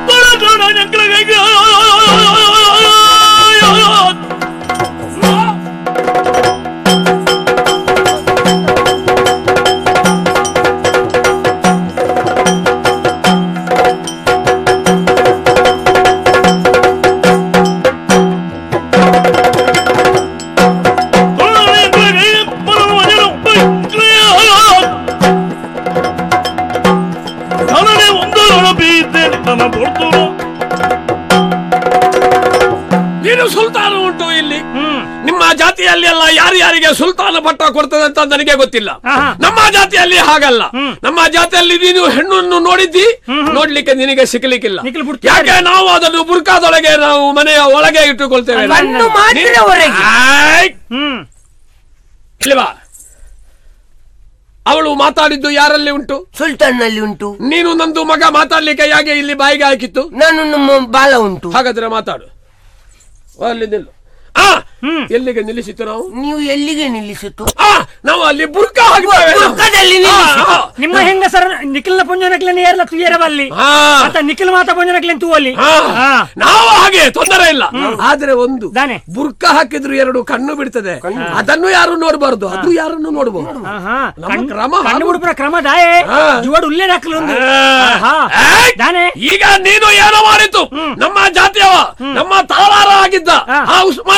ಧನನೆ ಒಂದು ಬೀದ್ದೆ ನನ್ನ ಕೊಡ್ತುರು ನೀನು ಸುಲ್ತಾನ ಉಂಟು ಇಲ್ಲಿ ನಿಮ್ಮ ಜಾತಿಯಲ್ಲಿ ಎಲ್ಲ ಯಾರ್ಯಾರಿಗೆ ಸುಲ್ತಾನ ಪಟ್ಟ ಕೊಡ್ತದೆ ಅಂತ ನನಗೆ ಗೊತ್ತಿಲ್ಲ ಆಹಾ. ನಮ್ಮ ಜಾತಿಯಲ್ಲಿ ಹಾಗಲ್ಲ ನಮ್ಮ ಜಾತಿಯಲ್ಲಿ ನೀನು ಹೆಣ್ಣನ್ನು ನೋಡಿದ್ದಿ ನೋಡ್ಲಿಕ್ಕೆ ನಿನಗೆ ಸಿಗ್ಲಿಕ್ಕಿಲ್ಲ ನಿಖಿಲ್ ಬಿಡ್ತಾರೆ. ಯಾಕೆ ನಾವು ಅದನ್ನು ಬುರ್ಕಾದೊಳಗೆ ನಾವು ಮನೆಯ ಒಳಗೆ ಇಟ್ಟುಕೊಳ್ತೇವೆ ಕಣ್ಣು ಮಾತ್ರ ಹೊರಗೆ. ಆಯ್. ಹ್ಮ್ ಇಲ್ಲಿ ಬಾ. ಅವಳು ಮಾತಾಡಿದ್ದು ಯಾರಲ್ಲಿ ಉಂಟು ಸುಲ್ತಾನ್ ನಲ್ಲಿ ಉಂಟು ನೀನು ನಂದು ಮಗ ಮಾತಾಡ್ಲಿಕ್ಕೆ ಯಾಕೆ ಇಲ್ಲಿ ಬಾಯಿಗೆ ಹಾಕಿತ್ತು ನಾನು ನಮ್ಮ ಬಾಲ ಉಂಟು ಹಾಗಾದ್ರೆ ಮಾತಾಡು ಅಲ್ಲಿ ನಿಲ್ಲು ಆ ಎಲ್ಲಿಗೆ ನಿಲ್ಲಿಸಿತ್ತು ನಾವು ನೀವು ಎಲ್ಲಿಗೆ ನಿಲ್ಲಿಸಿತು ಆ ನಾವು ಅಲ್ಲಿ ಬುರ್ಕ ಹಾಕ್ತೇವೆ ಬುರ್ಕದಲ್ಲಿ ಆ, ನಿಲ್ಲಿಸಿತು. ಆ. ನಿಮ್ಮ ಹೆಂಗಸರ ನಿಖಿಲ್ನ ಪುಂಜನಕ್ಲೆನ್ ಏರ್ಲ ತುಯರವಲ್ಲಿ ಆ. ಆತ ನಿಖಿಲ್ ಮಾತ ಪುಂಜನಕ್ಲೆನ್ ತೂವಲ್ಲಿ ಆ. ಆ. ನಾವು ಹಾಗೆ ತೊಂದರೆ ಇಲ್ಲ ಆದ್ರೆ ಒಂದು ದಾನೆ. ಬುರ್ಕ ಹಾಕಿದ್ರು ಎರಡು ಕಣ್ಣು ಬಿಡ್ತದೆ ಅದನ್ನು ಯಾರು ನೋಡಬಾರದು ಅದು ಯಾರನ್ನು ನೋಡಬಹುದು ಆಹಾ. ನಮ್ಮ ಕಣ್- ಕ್ರಮ ಕಣ್ಣು ಹಾಗು. ಬಿಡುಪುರ ಕ್ರಮ ದಾಯೆ ಆ. ಜುವಡು ಉಲ್ಲೇನ ಹಾಕ್ಲು ಒಂದು ಆಹಾ. ಏಯ್! ದಾನೆ ಈಗ ನೀನು ಏನೋ ಮಾಡಿತು ನಮ್ಮ ಜಾತಿಯವ ನಮ್ಮ ತಾಳಾರ ಆಗಿದ್ದ ಆ. ಆ ಉಸ್ಮಾನ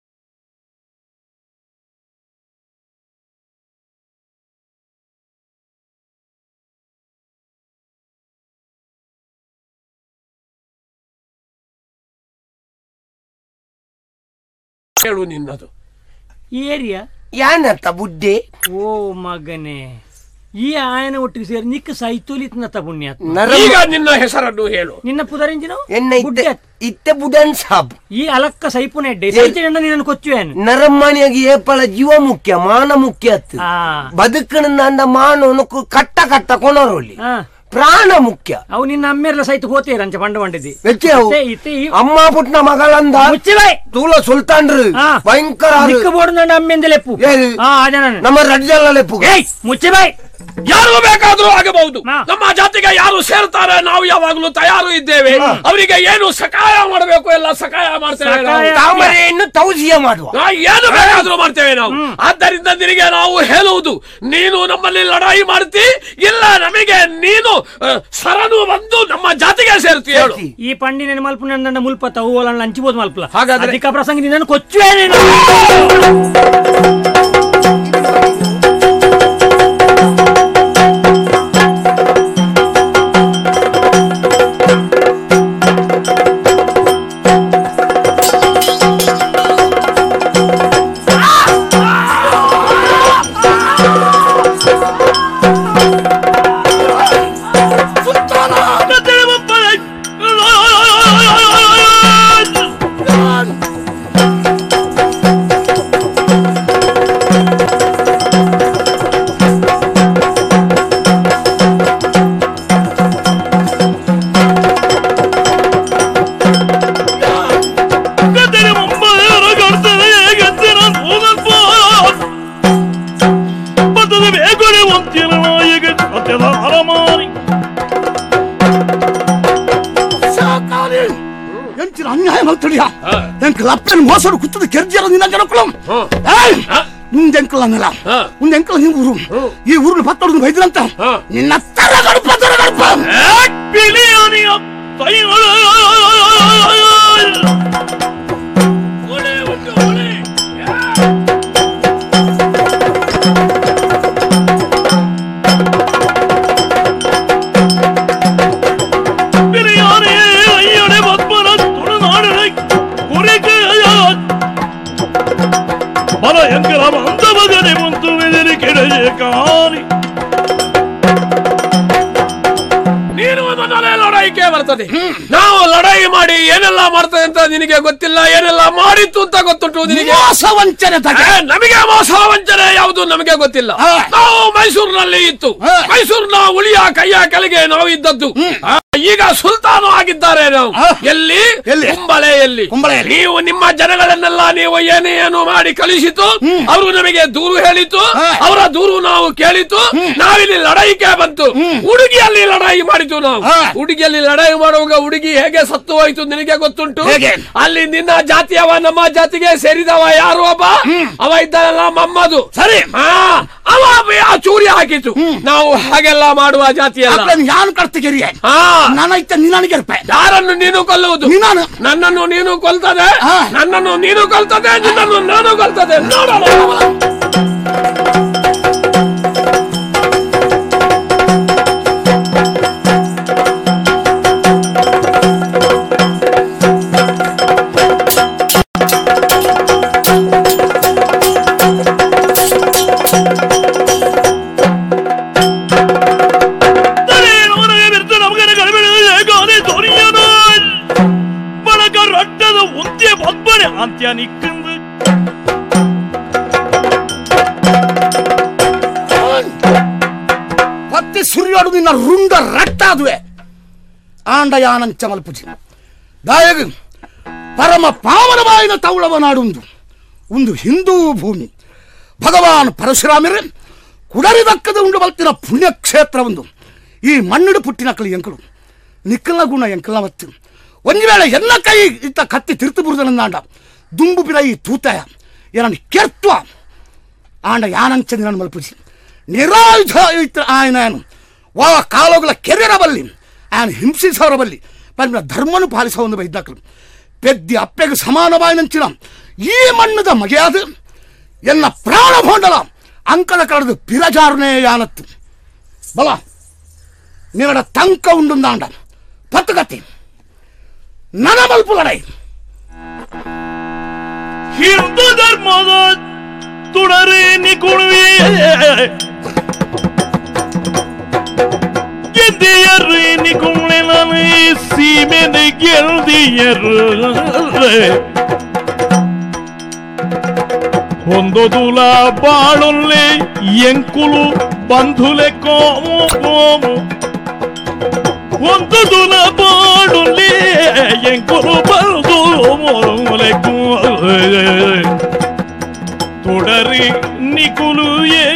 ಹೇಳು ನಿನ್ನದು ಈ ಏರಿಯಾ ಯಾನತ್ತ ಬುಡ್ಡೆ ಓ ಮಗನೇ ಈ ಆಯನ ಒಟ್ಟಿಗೆ ಸೇರಿ ನಿಕ್ಕ ಸೈತೋಲಿತ್ನತ ಪುಣ್ಯಾತ್ಮ ನರ ಈಗ ನಿನ್ನ ಹೆಸರನ್ನು ಹೇಳು ನಿನ್ನ ಪುದರಿಂಜಿನ ಎನ್ನ ಇತ್ತೆ ಇತ್ತೆ ಬುಡನ್ ಸಾಬ್ ಈ ಅಲಕ್ಕ ಸೈಪುನೆಡ್ಡೆ ಸೈತಣ್ಣ ನಿನ್ನ ಕೊಚ್ಚುವೇನು ನರಮ್ಮನಿಯಾಗಿ ಏಪಳ ಜೀವ ಮುಖ್ಯ ಮಾನ ಮುಖ್ಯ ಅತ್ತು ಆ ಬದುಕನ ಅಂದ ಮಾನವನು ಕು- ಕಟ್ಟ ಕಟ್ಟ ಕೊನರೋಲಿ ಆ. ಪ್ರಾಣ ಮುಖ್ಯ ಅವು ನಿನ್ನ ಅಮ್ಮೆರ್ಲ ಸೈತ ಹೋತೀರಂಚ ಬಂಡ ಬಂಡಿದ್ದಿ ವ್ಯಕ್ತಿ ಅವು ಇತ್ತೆ- ಇತ್ತೆ ಈ- ಅಮ್ಮ ಪುಟ್ನ ಮಗಳಂದ ಮುಚ್ಚಿಬೈ ತೂಲ ಸುಲ್ತಾನ್ರು ಆ. ಭಯಂಕರ ಆರು. ನಿಕ್ಕ ಬೋರ್ಡ್ ಅಮ್ಮೆಂದ ಲೆಪ್ಪು ಏನ್? ಆ ಅಜನ ನಮ್ಮ ರಡ್ಜಲ್ಲ ಲೆಪ್ಪು ಏಯ್ ಮುಚ್ಚಿಬೈ ಯಾರು ಬೇಕಾದ್ರೂ ಆಗಬಹುದು ಹಾ. ನಮ್ಮ ಜಾತಿಗೆ ಯಾರು ಸೇರ್ತಾರೆ ನಾವು ಯಾವಾಗಲೂ ತಯಾರು ಇದ್ದೇವೆ ಅವರಿಗೆ ಏನು ಸಕಾಯ ಮಾಡಬೇಕು ಎಲ್ಲ ಸಕಾಯ ಮಾಡ್ತೇವೆ ನಾವು. ಸಕಾಯ. ತಾಮರೆಯನ್ನು ತೌಜಿಯ ಮಾಡುವ ನಾ ಏನು ಬೇಕಾದ್ರೂ ಮಾಡ್ತೇವೆ ನಾವು ಆದ್ದರಿಂದ ನಿನಗೆ ನಾವು ಹೇಳುವುದು ನೀನು ನಮ್ಮಲ್ಲಿ ಲಡಾಯಿ ಮಾಡ್ತಿ ಇಲ್ಲ ನಮಗೆ ನೀನು ಆ, ಸರನು ಬಂದು ನಮ್ಮ ಜಾತಿಗೆ ಸೇರ್ತಿ ಹೇಳು ಈ ಪಂಡಿನ ಮಲ್ಪು ನನ್ನ ಮುಲ್ಪ ತವು ಹಂಚಿಬೋದು ಮಲ್ಪಲ ಹಾಗಾದ್ರೆ- ಅಧಿಕ ಪ್ರಸಂಗ ನಿನ್ನನ್ನು ಕೊಚ್ಚುವೇನೇನು ಗದ್ದೆಗೆ ಮುಂಬಾರ ಕರ್ತದೆ ಗದ್ದೆನ ಹೋಗಲ್ಪ ಬದ್ದದ ಬೇಗೊಡೆ ಒಂತಿನ ನಾಯಿಗೆ ಸತ್ಯದ ಅರಮಾನಿ ಸಾಕಾಲಿ ಎಂಚಿನ ಅನ್ಯಾಯ ಮಾಡ್ತಡಿಯ ಎಂಕಲ್ ಅಪ್ಪನ ಮೋಸರು ಕುತ್ತದ ಕೆರ್ಜಿಯರ ನಿನ್ನ ಜನಕ್ಕಳು ಏಯ್ ಮುಂದೆ ಎಂಕಲ್ ಅನ್ನಲ್ಲ ಹಾ. ಮುಂದೆ ಎಂಕಲ್ ನೀವು ಊರು ಈ ಊರಿನ ಪತ್ತೊಡದು ಬೈದ್ರಂತ ಹಾ. ನಿನ್ನ ತರ ಗಡಪ ತರ ಗಡಪ ಬಿಲಿಯನಿಯ ಕೈಗಳು ಒಳ್ಳೆ ಉಂಟು, ಒಳ್ಳೆ. ಬಿರಿಯಾನಿ ಅಯ್ಯಡೆ ಬದ್ಮನ ತುಳುನಾಡನೆ ಕುರಿಕೆಯ ಬಲ ಎಂಕಲ ಬಂದ ಬದನೆ ಮುಂತು ಮೆದರಿ ಕೆಡಜೆ ಕಾನಿ ನೀನು ನನ್ನಲ್ಲಿ ಲಡಾಯಿಕೆ ಬರ್ತದೆ ನಾವು ಲಡಾಯಿ ಮಾಡಿ ಏನೆಲ್ಲ ಮಾಡ್ತೇವೆ ಅಂತ ನಿನಗೆ ಗೊತ್ತಿಲ್ಲ ಏನೆಲ್ಲ ಮಾಡಿತ್ತು ಅಂತ ಗೊತ್ತುಂಟು ನಿನಗೆ ಮೋಸ ವಂಚನೆ ತಗೆ ಏ, ನಮಗೆ ಮೋಸ ವಂಚನೆ ಯಾವುದು ನಮಗೆ ಗೊತ್ತಿಲ್ಲ ಹಾ. ನಾವು ಮೈಸೂರಿನಲ್ಲಿ ಇತ್ತು ಹಾ. ಮೈಸೂರಿನ ಉಳಿಯ ಕೈಯ ಕೆಳಗೆ ನಾವು ಇದ್ದದ್ದು ಆ, ಈಗ ಸುಲ್ತಾನು ಆಗಿದ್ದಾರೆ ನಾವು ಆ. ಎಲ್ಲಿ ಎಲ್ಲಿ? ಕುಂಬಳೆಯಲ್ಲಿ ಕುಂಬಳೆಯಲ್ಲಿ. ನೀವು ನಿಮ್ಮ ಜನಗಳನ್ನೆಲ್ಲ ನೀವು ಏನೇನು ಮಾಡಿ ಕಳಿಸಿತು ಅವರು ನಮಗೆ ದೂರು ಹೇಳಿತು ಆ. ಅವರ ದೂರು ನಾವು ಕೇಳಿತು ನಾವಿಲ್ಲಿ ಲಡಾಯಿಕೆ ಬಂತು ಹುಡುಗಿಯಲ್ಲಿ ಲಡಾಯಿ ಮಾಡಿತು ನಾವು ಆ. ಹುಡುಗಿಯಲ್ಲಿ ಲಡಾಯಿ ಮಾಡುವಾಗ ಹುಡುಗಿ ಹೇಗೆ ಸತ್ತು ಹೋಯ್ತು ನಿನಗೆ ಗೊತ್ತುಂಟು ಹೇಗೆ? ಅಲ್ಲಿ ನಿನ್ನ ಜಾತಿಯವ ನಮ್ಮ ಜಾತಿಗೆ ಸೇರಿದವ ಯಾರು ಒಬ್ಬ ಅವ ಇದ್ದಾನಲ್ಲ ಮಮ್ಮದು ಸರಿ. ಆ, ಅವ ಆ ಚೂರಿ ಹಾಕಿತು ನಾವು ಹಾಗೆಲ್ಲ ಮಾಡುವ ಜಾತಿಯಲ್ಲ ಅಪ್ಪನ್ ಯಾನ್ ಕರ್ತಿಗೆರಿಯ ಹಾ ನಾನೈತೆ ನೀನಾನಿಗೆ ಇರ್ಪೆ ಯಾರನ್ನು ನೀನು ಕೊಲ್ಲುವುದು ನೀನಾನು. ನನ್ನನ್ನು ನೀನು ಕೊಲ್ತದೆ ಹಾ. ನನ್ನನ್ನು ನೀನು ಕೊಲ್ತದೆ ನಿನ್ನನ್ನು ನಾನು ಕೊಲ್ತದೆ ನೋಡೋಣ ಅವನಿಗೆ ಬಿರ್ತು ನಮಗನ ಕಡಿಮೆ ಗಾನೆ ದೊರೆಯನು ಬಳಕ ರಟ್ಟದ ಉಂತ್ಯ ಬಬ್ಬನೆ ಅಂತ್ಯ ನಿಕ್ಕಂದು ಪತ್ತಿ ಸುರಿಯೋಡು ನಿನ್ನ ರುಂಡ ರಟ್ಟಾದುವೆ ಆಂಡ ಯಾನಂಚ ಮಲ್ಪುಜಿ ದಾಯಗ ಪರಮ ಪಾವನವಾಯಿನ ತೌಳವ ನಾಡುಂದು ಒಂದು ಹಿಂದೂ ಭೂಮಿ ಭಗವಾನ್ ಪರಶುರಾಮರೇ ಕುಡರಿದಕ್ಕದ ಉಂಡು ಬಲ್ತಿನ ಪುಣ್ಯಕ್ಷೇತ್ರ ಒಂದು ಈ ಮಣ್ಣಿಡು ಪುಟ್ಟಿನಕ್ಕಲು ಎಂಕಲು ನಿಕ್ಕಲ ಗುಣ ಎಂಕಲ ಮತ್ತು ಒಂದು ವೇಳೆ ಎಲ್ಲ ಕೈ ಇತ್ತ ಕತ್ತಿ ತಿರ್ತು ಬುರುದನಂದಾಂಡ ದುಂಬು ಬಿಡ ಈ ತೂತಾಯ ಏನನ್ನು ಕೆರ್ತುವ ಆಂಡ ಯಾನಂಚ ನನ್ನ ಮಲ್ಪುಜಿ ನಿರಾಯುಧ ಇತ್ತ ఆయనను వా కాలోగుల కెరీర బల్లి ఆయన హింసించవర బల్లి పని ధర్మను పాలిసవందు వైద్యకులు పెద్ద అప్పెకు సమానమైన ఈ మಣ್ಣದ ಮಗೆಯಾದ ಎನ್ನ ಪ್ರಾಣ ಭೋಂಡಲ ಅಂಕದ ಕಳೆದು ಪಿರಜಾರುನೇ ಯಾನತ್ತು ಬಲ ನಿನ್ನಡ ತಂಕ ಉಂಡುಂದಾಂಡ ಪತ್ತುಗತ್ತಿ ನನ ಮಲ್ಪುಲಡೈ ಹಿಂದೂ ಧರ್ಮದ ತುಡರೆ ನಿಕುಳುವೆ ಗೆದ್ದಿಯರು ನಿಕುಳೆ ನಾನು ಸೀಮೆನ ಗೆಲ್ದಿಯರು ಹೊಂದೊದುಲ ಬಾಳೊಲ್ಲೆ ಎಂಕುಲು ಬಂಧುಲೆ ಕೋಮು ಕೋಮು ಹೊಂದೊದುಲ ಬಾಳುಲ್ಲೆ ಎಂಕುಲು ಬಂಧು ಮೊಲೆ തുടറി നികുലു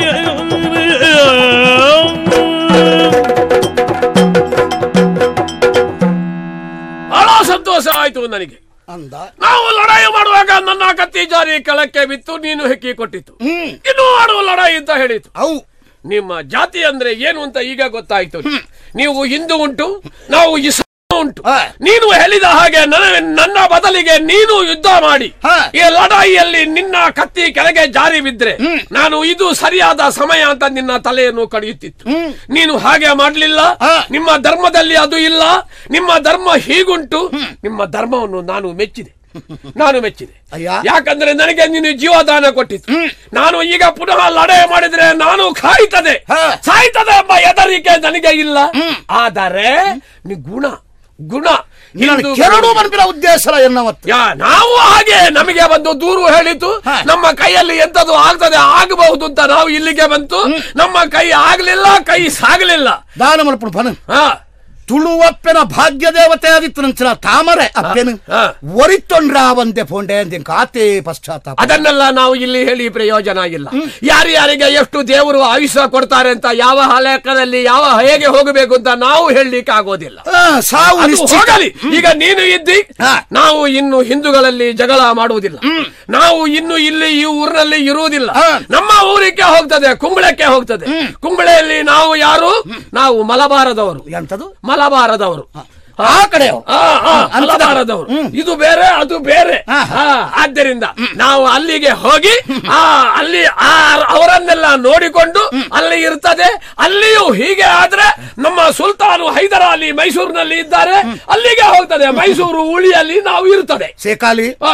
ಬಹಳ ಸಂತೋಷ ಆಯ್ತು ನನಗೆ ಅಂದ ನಾವು ಲಡಾಯಿ ಮಾಡುವಾಗ ನನ್ನ ಕತ್ತಿ ಜಾರಿ ಕೆಳಕ್ಕೆ ಬಿತ್ತು ನೀನು ಹೆಕ್ಕಿ ಕೊಟ್ಟಿತ್ತು ಹ್ಮ್ ಇನ್ನು ಆಡುವ ಲಡಾಯಿ ಅಂತ ಹೇಳಿತು ಅವು ನಿಮ್ಮ ಜಾತಿ ಅಂದ್ರೆ ಏನು ಅಂತ ಈಗ ಗೊತ್ತಾಯ್ತು ನೀವು ಹಿಂದೂ ಉಂಟು ನಾವು ಇಸ್ಲಾಂ ಉಂಟು ಹಾ. ನೀನು ಹೇಳಿದ ಹಾಗೆ ನನ್ನ ನನ್ನ ಬದಲಿಗೆ ನೀನು ಯುದ್ಧ ಮಾಡಿ ಹಾ. ಈ ಲಡಾಯಿಯಲ್ಲಿ ನಿನ್ನ ಕತ್ತಿ ಕೆಳಗೆ ಜಾರಿ ಬಿದ್ರೆ ನಾನು ಇದು ಸರಿಯಾದ ಸಮಯ ಅಂತ ನಿನ್ನ ತಲೆಯನ್ನು ಕಡಿಯುತ್ತಿತ್ತು ಹ್ಮ್. ನೀನು ಹಾಗೆ ಮಾಡ್ಲಿಲ್ಲ ಹಾ. ನಿಮ್ಮ ಧರ್ಮದಲ್ಲಿ ಅದು ಇಲ್ಲ ನಿಮ್ಮ ಧರ್ಮ ಹೀಗುಂಟು ನಿಮ್ಮ ಧರ್ಮವನ್ನು ನಾನು ಮೆಚ್ಚಿದೆ ನಾನು ಮೆಚ್ಚಿದೆ ಅಯ್ಯ. ಯಾಕಂದ್ರೆ ನನಗೆ ನೀನು ಜೀವದಾನ ಕೊಟ್ಟಿತ್ತು ನಾನು ಈಗ ಪುನಃ ಲಡೆ ಮಾಡಿದ್ರೆ ನಾನು ಕಾಯ್ತದೆ ಹಾ. ಸಾಯ್ತದೆ ಎಂಬ ಹೆದರಿಕೆ ನನಗೆ ಇಲ್ಲ ಆದರೆ ನಿ ಗುಣ ಗುಣ ನಿನ್ನ ಹಿಂದೂ ಕೆರಡು ಮನ್ಪಿನ ಉದ್ದೇಶ ಎನ್ನವತ್ತು ಯಾ ನಾವು ಹಾಗೆ ನಮಗೆ ಬಂದು ದೂರು ಹೇಳಿತು ಹಾ. ನಮ್ಮ ಕೈಯಲ್ಲಿ ಎಂತದು ಆಗ್ತದೆ ಆಗಬಹುದು ಅಂತ ನಾವು ಇಲ್ಲಿಗೆ ಬಂತು ನಮ್ಮ ಕೈ ಆಗ್ಲಿಲ್ಲ ಕೈ ಸಾಗಲಿಲ್ಲ ದಾನ ಮಲ್ಪುಣ ಪನ ಹಾ ತುಳುವಪ್ಪೆನ ಭಾಗ್ಯ ದೇವತೆ ಆದಿತ್ತು ನಂಚಿನ ತಾಮರೆ ಅಪ್ಪೆನು ಹಾ. ಒರಿತೊಂಡ್ರ ಒಂದೆ ಪೋಂಡೆ ಅಂದಿನ ಖಾತೆ ಪಶ್ಚಾತ್ತಾಪ ಅದನ್ನೆಲ್ಲ ನಾವು ಇಲ್ಲಿ ಹೇಳಿ ಪ್ರಯೋಜನ ಇಲ್ಲ ಯಾರ್ಯಾರಿಗೆ ಎಷ್ಟು ದೇವರು ಆಯುಷ್ಯ ಕೊಡ್ತಾರೆ ಅಂತ ಯಾವ ಲೆಕ್ಕದಲ್ಲಿ ಯಾವ ಹೇಗೆ ಹೋಗಬೇಕು ಅಂತ ನಾವು ಹೇಳಲಿಕ್ಕೆ ಆಗೋದಿಲ್ಲ ಆ, ಸಾವು ಅದು ನಿಶ್ಚಿತ. ಹೋಗಲಿ ಈಗ ನೀನು ಇದ್ದಿ ಹಾ. ನಾವು ಇನ್ನು ಹಿಂದೂಗಳಲ್ಲಿ ಜಗಳ ಮಾಡುವುದಿಲ್ಲ ನಾವು ಇನ್ನು ಇಲ್ಲಿ ಈ ಊರಿನಲ್ಲಿ ಇರುವುದಿಲ್ಲ ಹಾ. ನಮ್ಮ ಊರಿಗೆ ಹೋಗ್ತದೆ ಕುಂಬಳಕ್ಕೆ ಹೋಗ್ತದೆ ಕುಂಬಳೆಯಲ್ಲಿ ನಾವು ಯಾರು ನಾವು ಮಲಬಾರದವರು ಎಂತದು ಮಲಬಾರದವರು ಆ ಕಡೆ ಆ, ಆ, ಮಲಬಾರದವರು ಇದು ಬೇರೆ ಅದು ಬೇರೆ ಹಾ. ಆ, ಆದ್ದರಿಂದ ನಾವು ಅಲ್ಲಿಗೆ ಹೋಗಿ ಆ ಅಲ್ಲಿ ಆ ಅವರನ್ನೆಲ್ಲ ನೋಡಿಕೊಂಡು ಅಲ್ಲಿ ಇರ್ತದೆ ಅಲ್ಲಿಯೂ ಹೀಗೆ ಆದ್ರೆ ನಮ್ಮ ಸುಲ್ತಾನು ಹೈದರ ಅಲಿ ಮೈಸೂರಿನಲ್ಲಿ ಇದ್ದಾರೆ ಅಲ್ಲಿಗೆ ಹೋಗ್ತದೆ ಮೈಸೂರು ಉಳಿಯಲ್ಲಿ ನಾವು ಇರ್ತದೆ ಸೇಕಾಲಿ ಆ,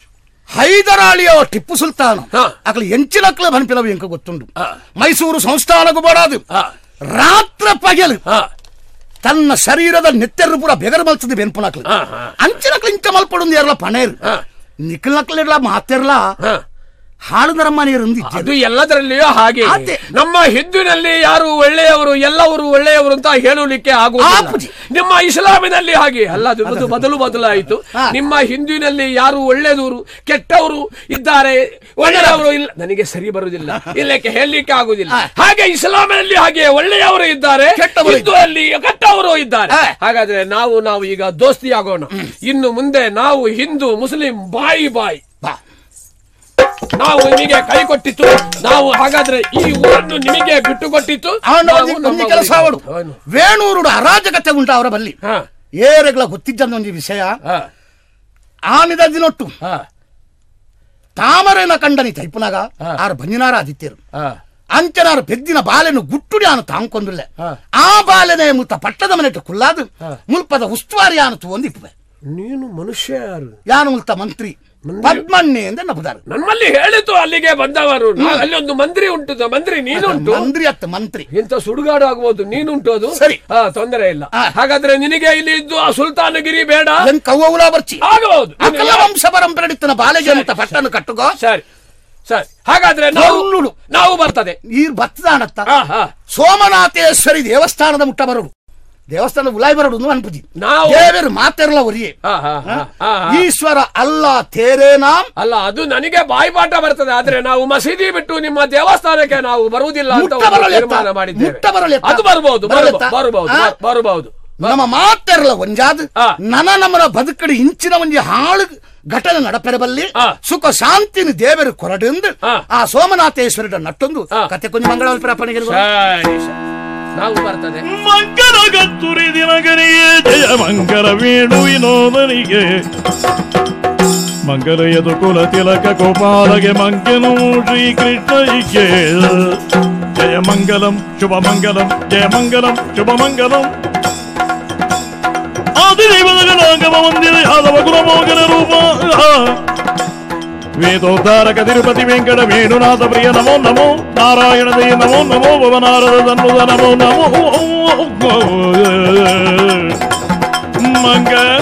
ಹೈದರಾಳಿಯ ಟಿಪ್ಪು ಸುಲ್ತಾನ್ ಹಾ. ಅಕಲು ಎಂಚಿನಕ್ಲ ಬನ್ಪಿನವು ಎಂಕ ಗೊತ್ತುಂಡು ಹಾ. ಮೈಸೂರು ಸಂಸ್ಥಾನకు ಬೋಡಾದು ಆ, ರಾತ್ರ ಪಗಲು ಆ, ತನ್ನ ಶರೀರದ ನೆತ್ತೆರು ಪೂರ ಬೆಗರು ಮಲ್ಸದು ಬೆನ್ಪುನಕ್ಲು ಹಾ, ಹಾ. ಅಂಚಿನಕ್ಲು ಇಂಚ ಮಲ್ಪಡುಂದು ಎರಲ ಪಣೇರು ಹಾ. ನಿಖಲ್ನಕ್ಲಿರ್ಲ ಮಾತಿರ್ಲ ಹಾ. ಹಾಳು ನರಮ್ಮನೆಯರು ಅದು ಎಲ್ಲದರಲ್ಲಿಯೂ ಹಾಗೆ ಅದೇ. ನಮ್ಮ ಹಿಂದೂನಲ್ಲಿ ಯಾರು ಒಳ್ಳೆಯವರು ಎಲ್ಲವರು ಒಳ್ಳೆಯವರು ಅಂತ ಹೇಳಲಿಕ್ಕೆ ಆಗುವುದಿಲ್ಲ ಆಪುಜಿ. ನಿಮ್ಮ ಇಸ್ಲಾಮಿನಲ್ಲಿ ಹಾಗೆ ಅಲ್ಲ ಅದು ಅದು ಬದಲು ಬದಲಾಯಿತು ಹಾ. ನಿಮ್ಮ ಹಿಂದೂನಲ್ಲಿ ಯಾರು ಒಳ್ಳೆಯವರು ಕೆಟ್ಟವರು ಇದ್ದಾರೆ ಒಳ್ಳೆಯವರು ಇಲ್ಲ ನನಗೆ ಸರಿ ಬರುವುದಿಲ್ಲ ಇಲ್ಲಕ್ಕೆ ಹೇಳಲಿಕ್ಕೆ ಆಗುದಿಲ್ಲ ಹಾ. ಹಾಗೆ ಇಸ್ಲಾಮಿನಲ್ಲಿ ಹಾಗೆ ಒಳ್ಳೆಯವರು ಇದ್ದಾರೆ ಕೆಟ್ಟವರು ಹಿಂದೂ ಅಲ್ಲಿ ಕೆಟ್ಟವರು ಇದ್ದಾರೆ ಹಾ. ಹಾಗಾದ್ರೆ ನಾವು ನಾವು ಈಗ ದೋಸ್ತಿ ಆಗೋಣ ಇನ್ನು ಮುಂದೆ ನಾವು ಹಿಂದೂ ಮುಸ್ಲಿಂ ಬಾಯಿ ಬಾಯಿ ಬಾ ನಾವು ನಿಮಗೆ ಕೈ ಕೊಟ್ಟಿತ್ತು ನಾವು ಹಾಗಾದ್ರೆ ಈ ಊರನ್ನು ನಿಮಗೆ ಬಿಟ್ಟು ಕೊಟ್ಟಿತ್ತು ಅವನು ನಾವು ಒಂದು ನಮ್ಮ ಕೆಲಸ ಊರಿಗೆ- ಅವಡು ಅವನು. ವೇಣೂರುಡು ಅರಾಜಕತೆ ಉಂಟು ಅವರ ಬಲ್ಲಿ ಹಾ, ಏರೆಗಳ ಗೊತ್ತಿದ್ದಂತ ಒಂದು ವಿಷಯ ಹಾ, ಆನಿದ ದಿನೊಟ್ಟು ಹಾ, ತಾಮರೆನ ಕಂಡನಿ ತೈಪುನಾಗ ಹಾ. ಆರು ಬಂಜಿನಾರ ಆದಿತ್ಯರು ಹಾ. ಅಂಚನಾರು ಪೆದ್ದಿನ ಬಾಲೆನು ಗುಟ್ಟುಡಿ ಆನು ತಾಂಕೊಂದಿಲ್ಲ ಹಾ. ಆ ಬಾಲೆನೆ ಮುತ್ತ ಪಟ್ಟದ ಮನೆಟ್ಟು ಕುಲ್ಲಾದು ಮುಲ್ಪದ ಉಸ್ತುವಾರಿ ಆನು ತೂಂದಿಪ್ಪೆ ನೀನು ಮನುಷ್ಯ ಯಾರು ಯಾನು ಮುಲ್ತ ಮಂತ್ರಿ ಪದ್ಮಣ್ಣೆ ಎಂದು ನಪ್ಪದಾರು ನಮ್ಮಲ್ಲಿ ಹೇಳಿತು ಅಲ್ಲಿಗೆ ಬಂದವರು ನಾ- ಅಲ್ಲಿ ಒಂದು ಮಂತ್ರಿ ಉಂಟು ದ- ಮಂತ್ರಿ ನೀನುಂಟು ಮಂತ್ರಿ ಅತ್ತ ಮಂತ್ರಿ ಇಂಥ ಸುಡುಗಾಡು ಆಗ್ಬೋದು ನೀನುಂಟು ಅದು ಸರಿ. ಹಾ ತೊಂದರೆ ಇಲ್ಲ ಹಾ. ಹಾಗಾದ್ರೆ ನಿನಗೆ ಇಲ್ಲಿ ಇದ್ದು ಆ ಸುಲ್ತಾನಗಿರಿ ಬೇಡ ಎನ್ ಕವ್ವಲ ಬರ್ಚಿ ಆಗಬಹುದು ಅಕಲ ವಂಶ ಪರಂಪರೆಡಿತ್ತನ ಬಾಲೆಗೆ ಮುತ್ತ ಪಟ್ಟನ್ನು ಕಟ್ಟುಗೋ ಸರಿ ಸರಿ ಹಾಗಾದ್ರೆ ನಾವು ಬರುಳುಡು. ನಾವು ಬರ್ತದೆ ನೀರ್ ಬತ್ತದಾನತ್ತ ಹಾ ಹಾ ಸೋಮನಾಥೇಶ್ವರಿ ದೇವಸ್ಥಾನದ ಮುಟ್ಟ ಬರಡು ದೇವಸ್ಥಾನದ ಉಲಾಯ್ ಬರಡು ಅನ್ಪುಜಿ ನಾವು- ದೇವರು ಮಾತೆರಲ ಒರಿಯೇ ಹಾ ಹಾ ಹಾ ಹಾ ಹಾ. ಈಶ್ವರ ಅಲ್ಲ ತೇರೇ ನಾಮ್ ಅಲ್ಲ ಅದು ನನಗೆ ಬಾಯಿಪಾಠ ಬರ್ತದೆ ಆದ್ರೆ ನಾವು ಮಸೀದಿ ಬಿಟ್ಟು ನಿಮ್ಮ ದೇವಸ್ಥಾನಕ್ಕೆ ನಾವು ಬರುವುದಿಲ್ಲ ಅಂತ ಮುಟ್ಟ ಒಂದು ಬರಲೆತ್ತ. ತೀರ್ಮಾನ ಮಾಡಿದ್ದೇವೆ ಮುಟ್ಟ ಬರಲೆತ್ತ. ಅದು ಬರಬಹುದು ಬರಲೆತ್ತ. ಬರಬಹುದು ಆ? ಬರಬಹುದು ನಮ್ಮ ಮಾತೆರಲ ಒಂಜಾದ್ ಆ. ನನ ನಮ್ಮನ ಬದುಕಡಿ ಇಂಚಿನ ಒಂಜಿ ಹಾಳು ಘಟನೆ ನಡಪೆರಬಲ್ಲಿ ಆ. ಸುಖ ಶಾಂತಿನ ದೇವರು ಕೊರಡೆಂದು ಆ. ಆ ಸೋಮನಾಥೇಶ್ವರ ನಟ್ಟೊಂದು ಆ. ಕತೆ ಕೊಂಚ ಮಂಗಳ ಪ್ರಾಪಣೆಗೆ ಸರಿ ಸರಿ. ನಾವು ಬರ್ತದೆ ಮಂಗಲ ಗತ್ತುರಿ ದಿನಗನಿಗೆ ಜಯ ಮಂಗಲ ವೇಣು ವಿನೋದನಿಗೆ ಮಂಗಲ ಯದು ಕುಲ ತಿಲಕ ಗೋಪಾಲಗೆ ಮಂಗನು ಶ್ರೀಕೃಷ್ಣನಿಗೆ ಜಯ ಮಂಗಲಂ ಶುಭ ಮಂಗಲಂ ಜಯ ಮಂಗಲಂ ಶುಭ ಮಂಗಲಂ ಆದಿದೇವದಗಲಾಗಮ ಮಂದಿರ ಯಾದವ ಕುಲಮೋಗನ ರೂಪ ವೇದೋದ್ಧಾರಕ ತಿರುಪತಿ ವೆಂಕಟ ವೇಣುನಾಥ ಪ್ರಿಯ ನಮೋ ನಮೋ ನಾರಾಯಣ ದಯ ನಮೋ ನಮೋ ಭವನಾರದ ತನ್ನುದ ನಮೋ ನಮೋ ಮಂಗ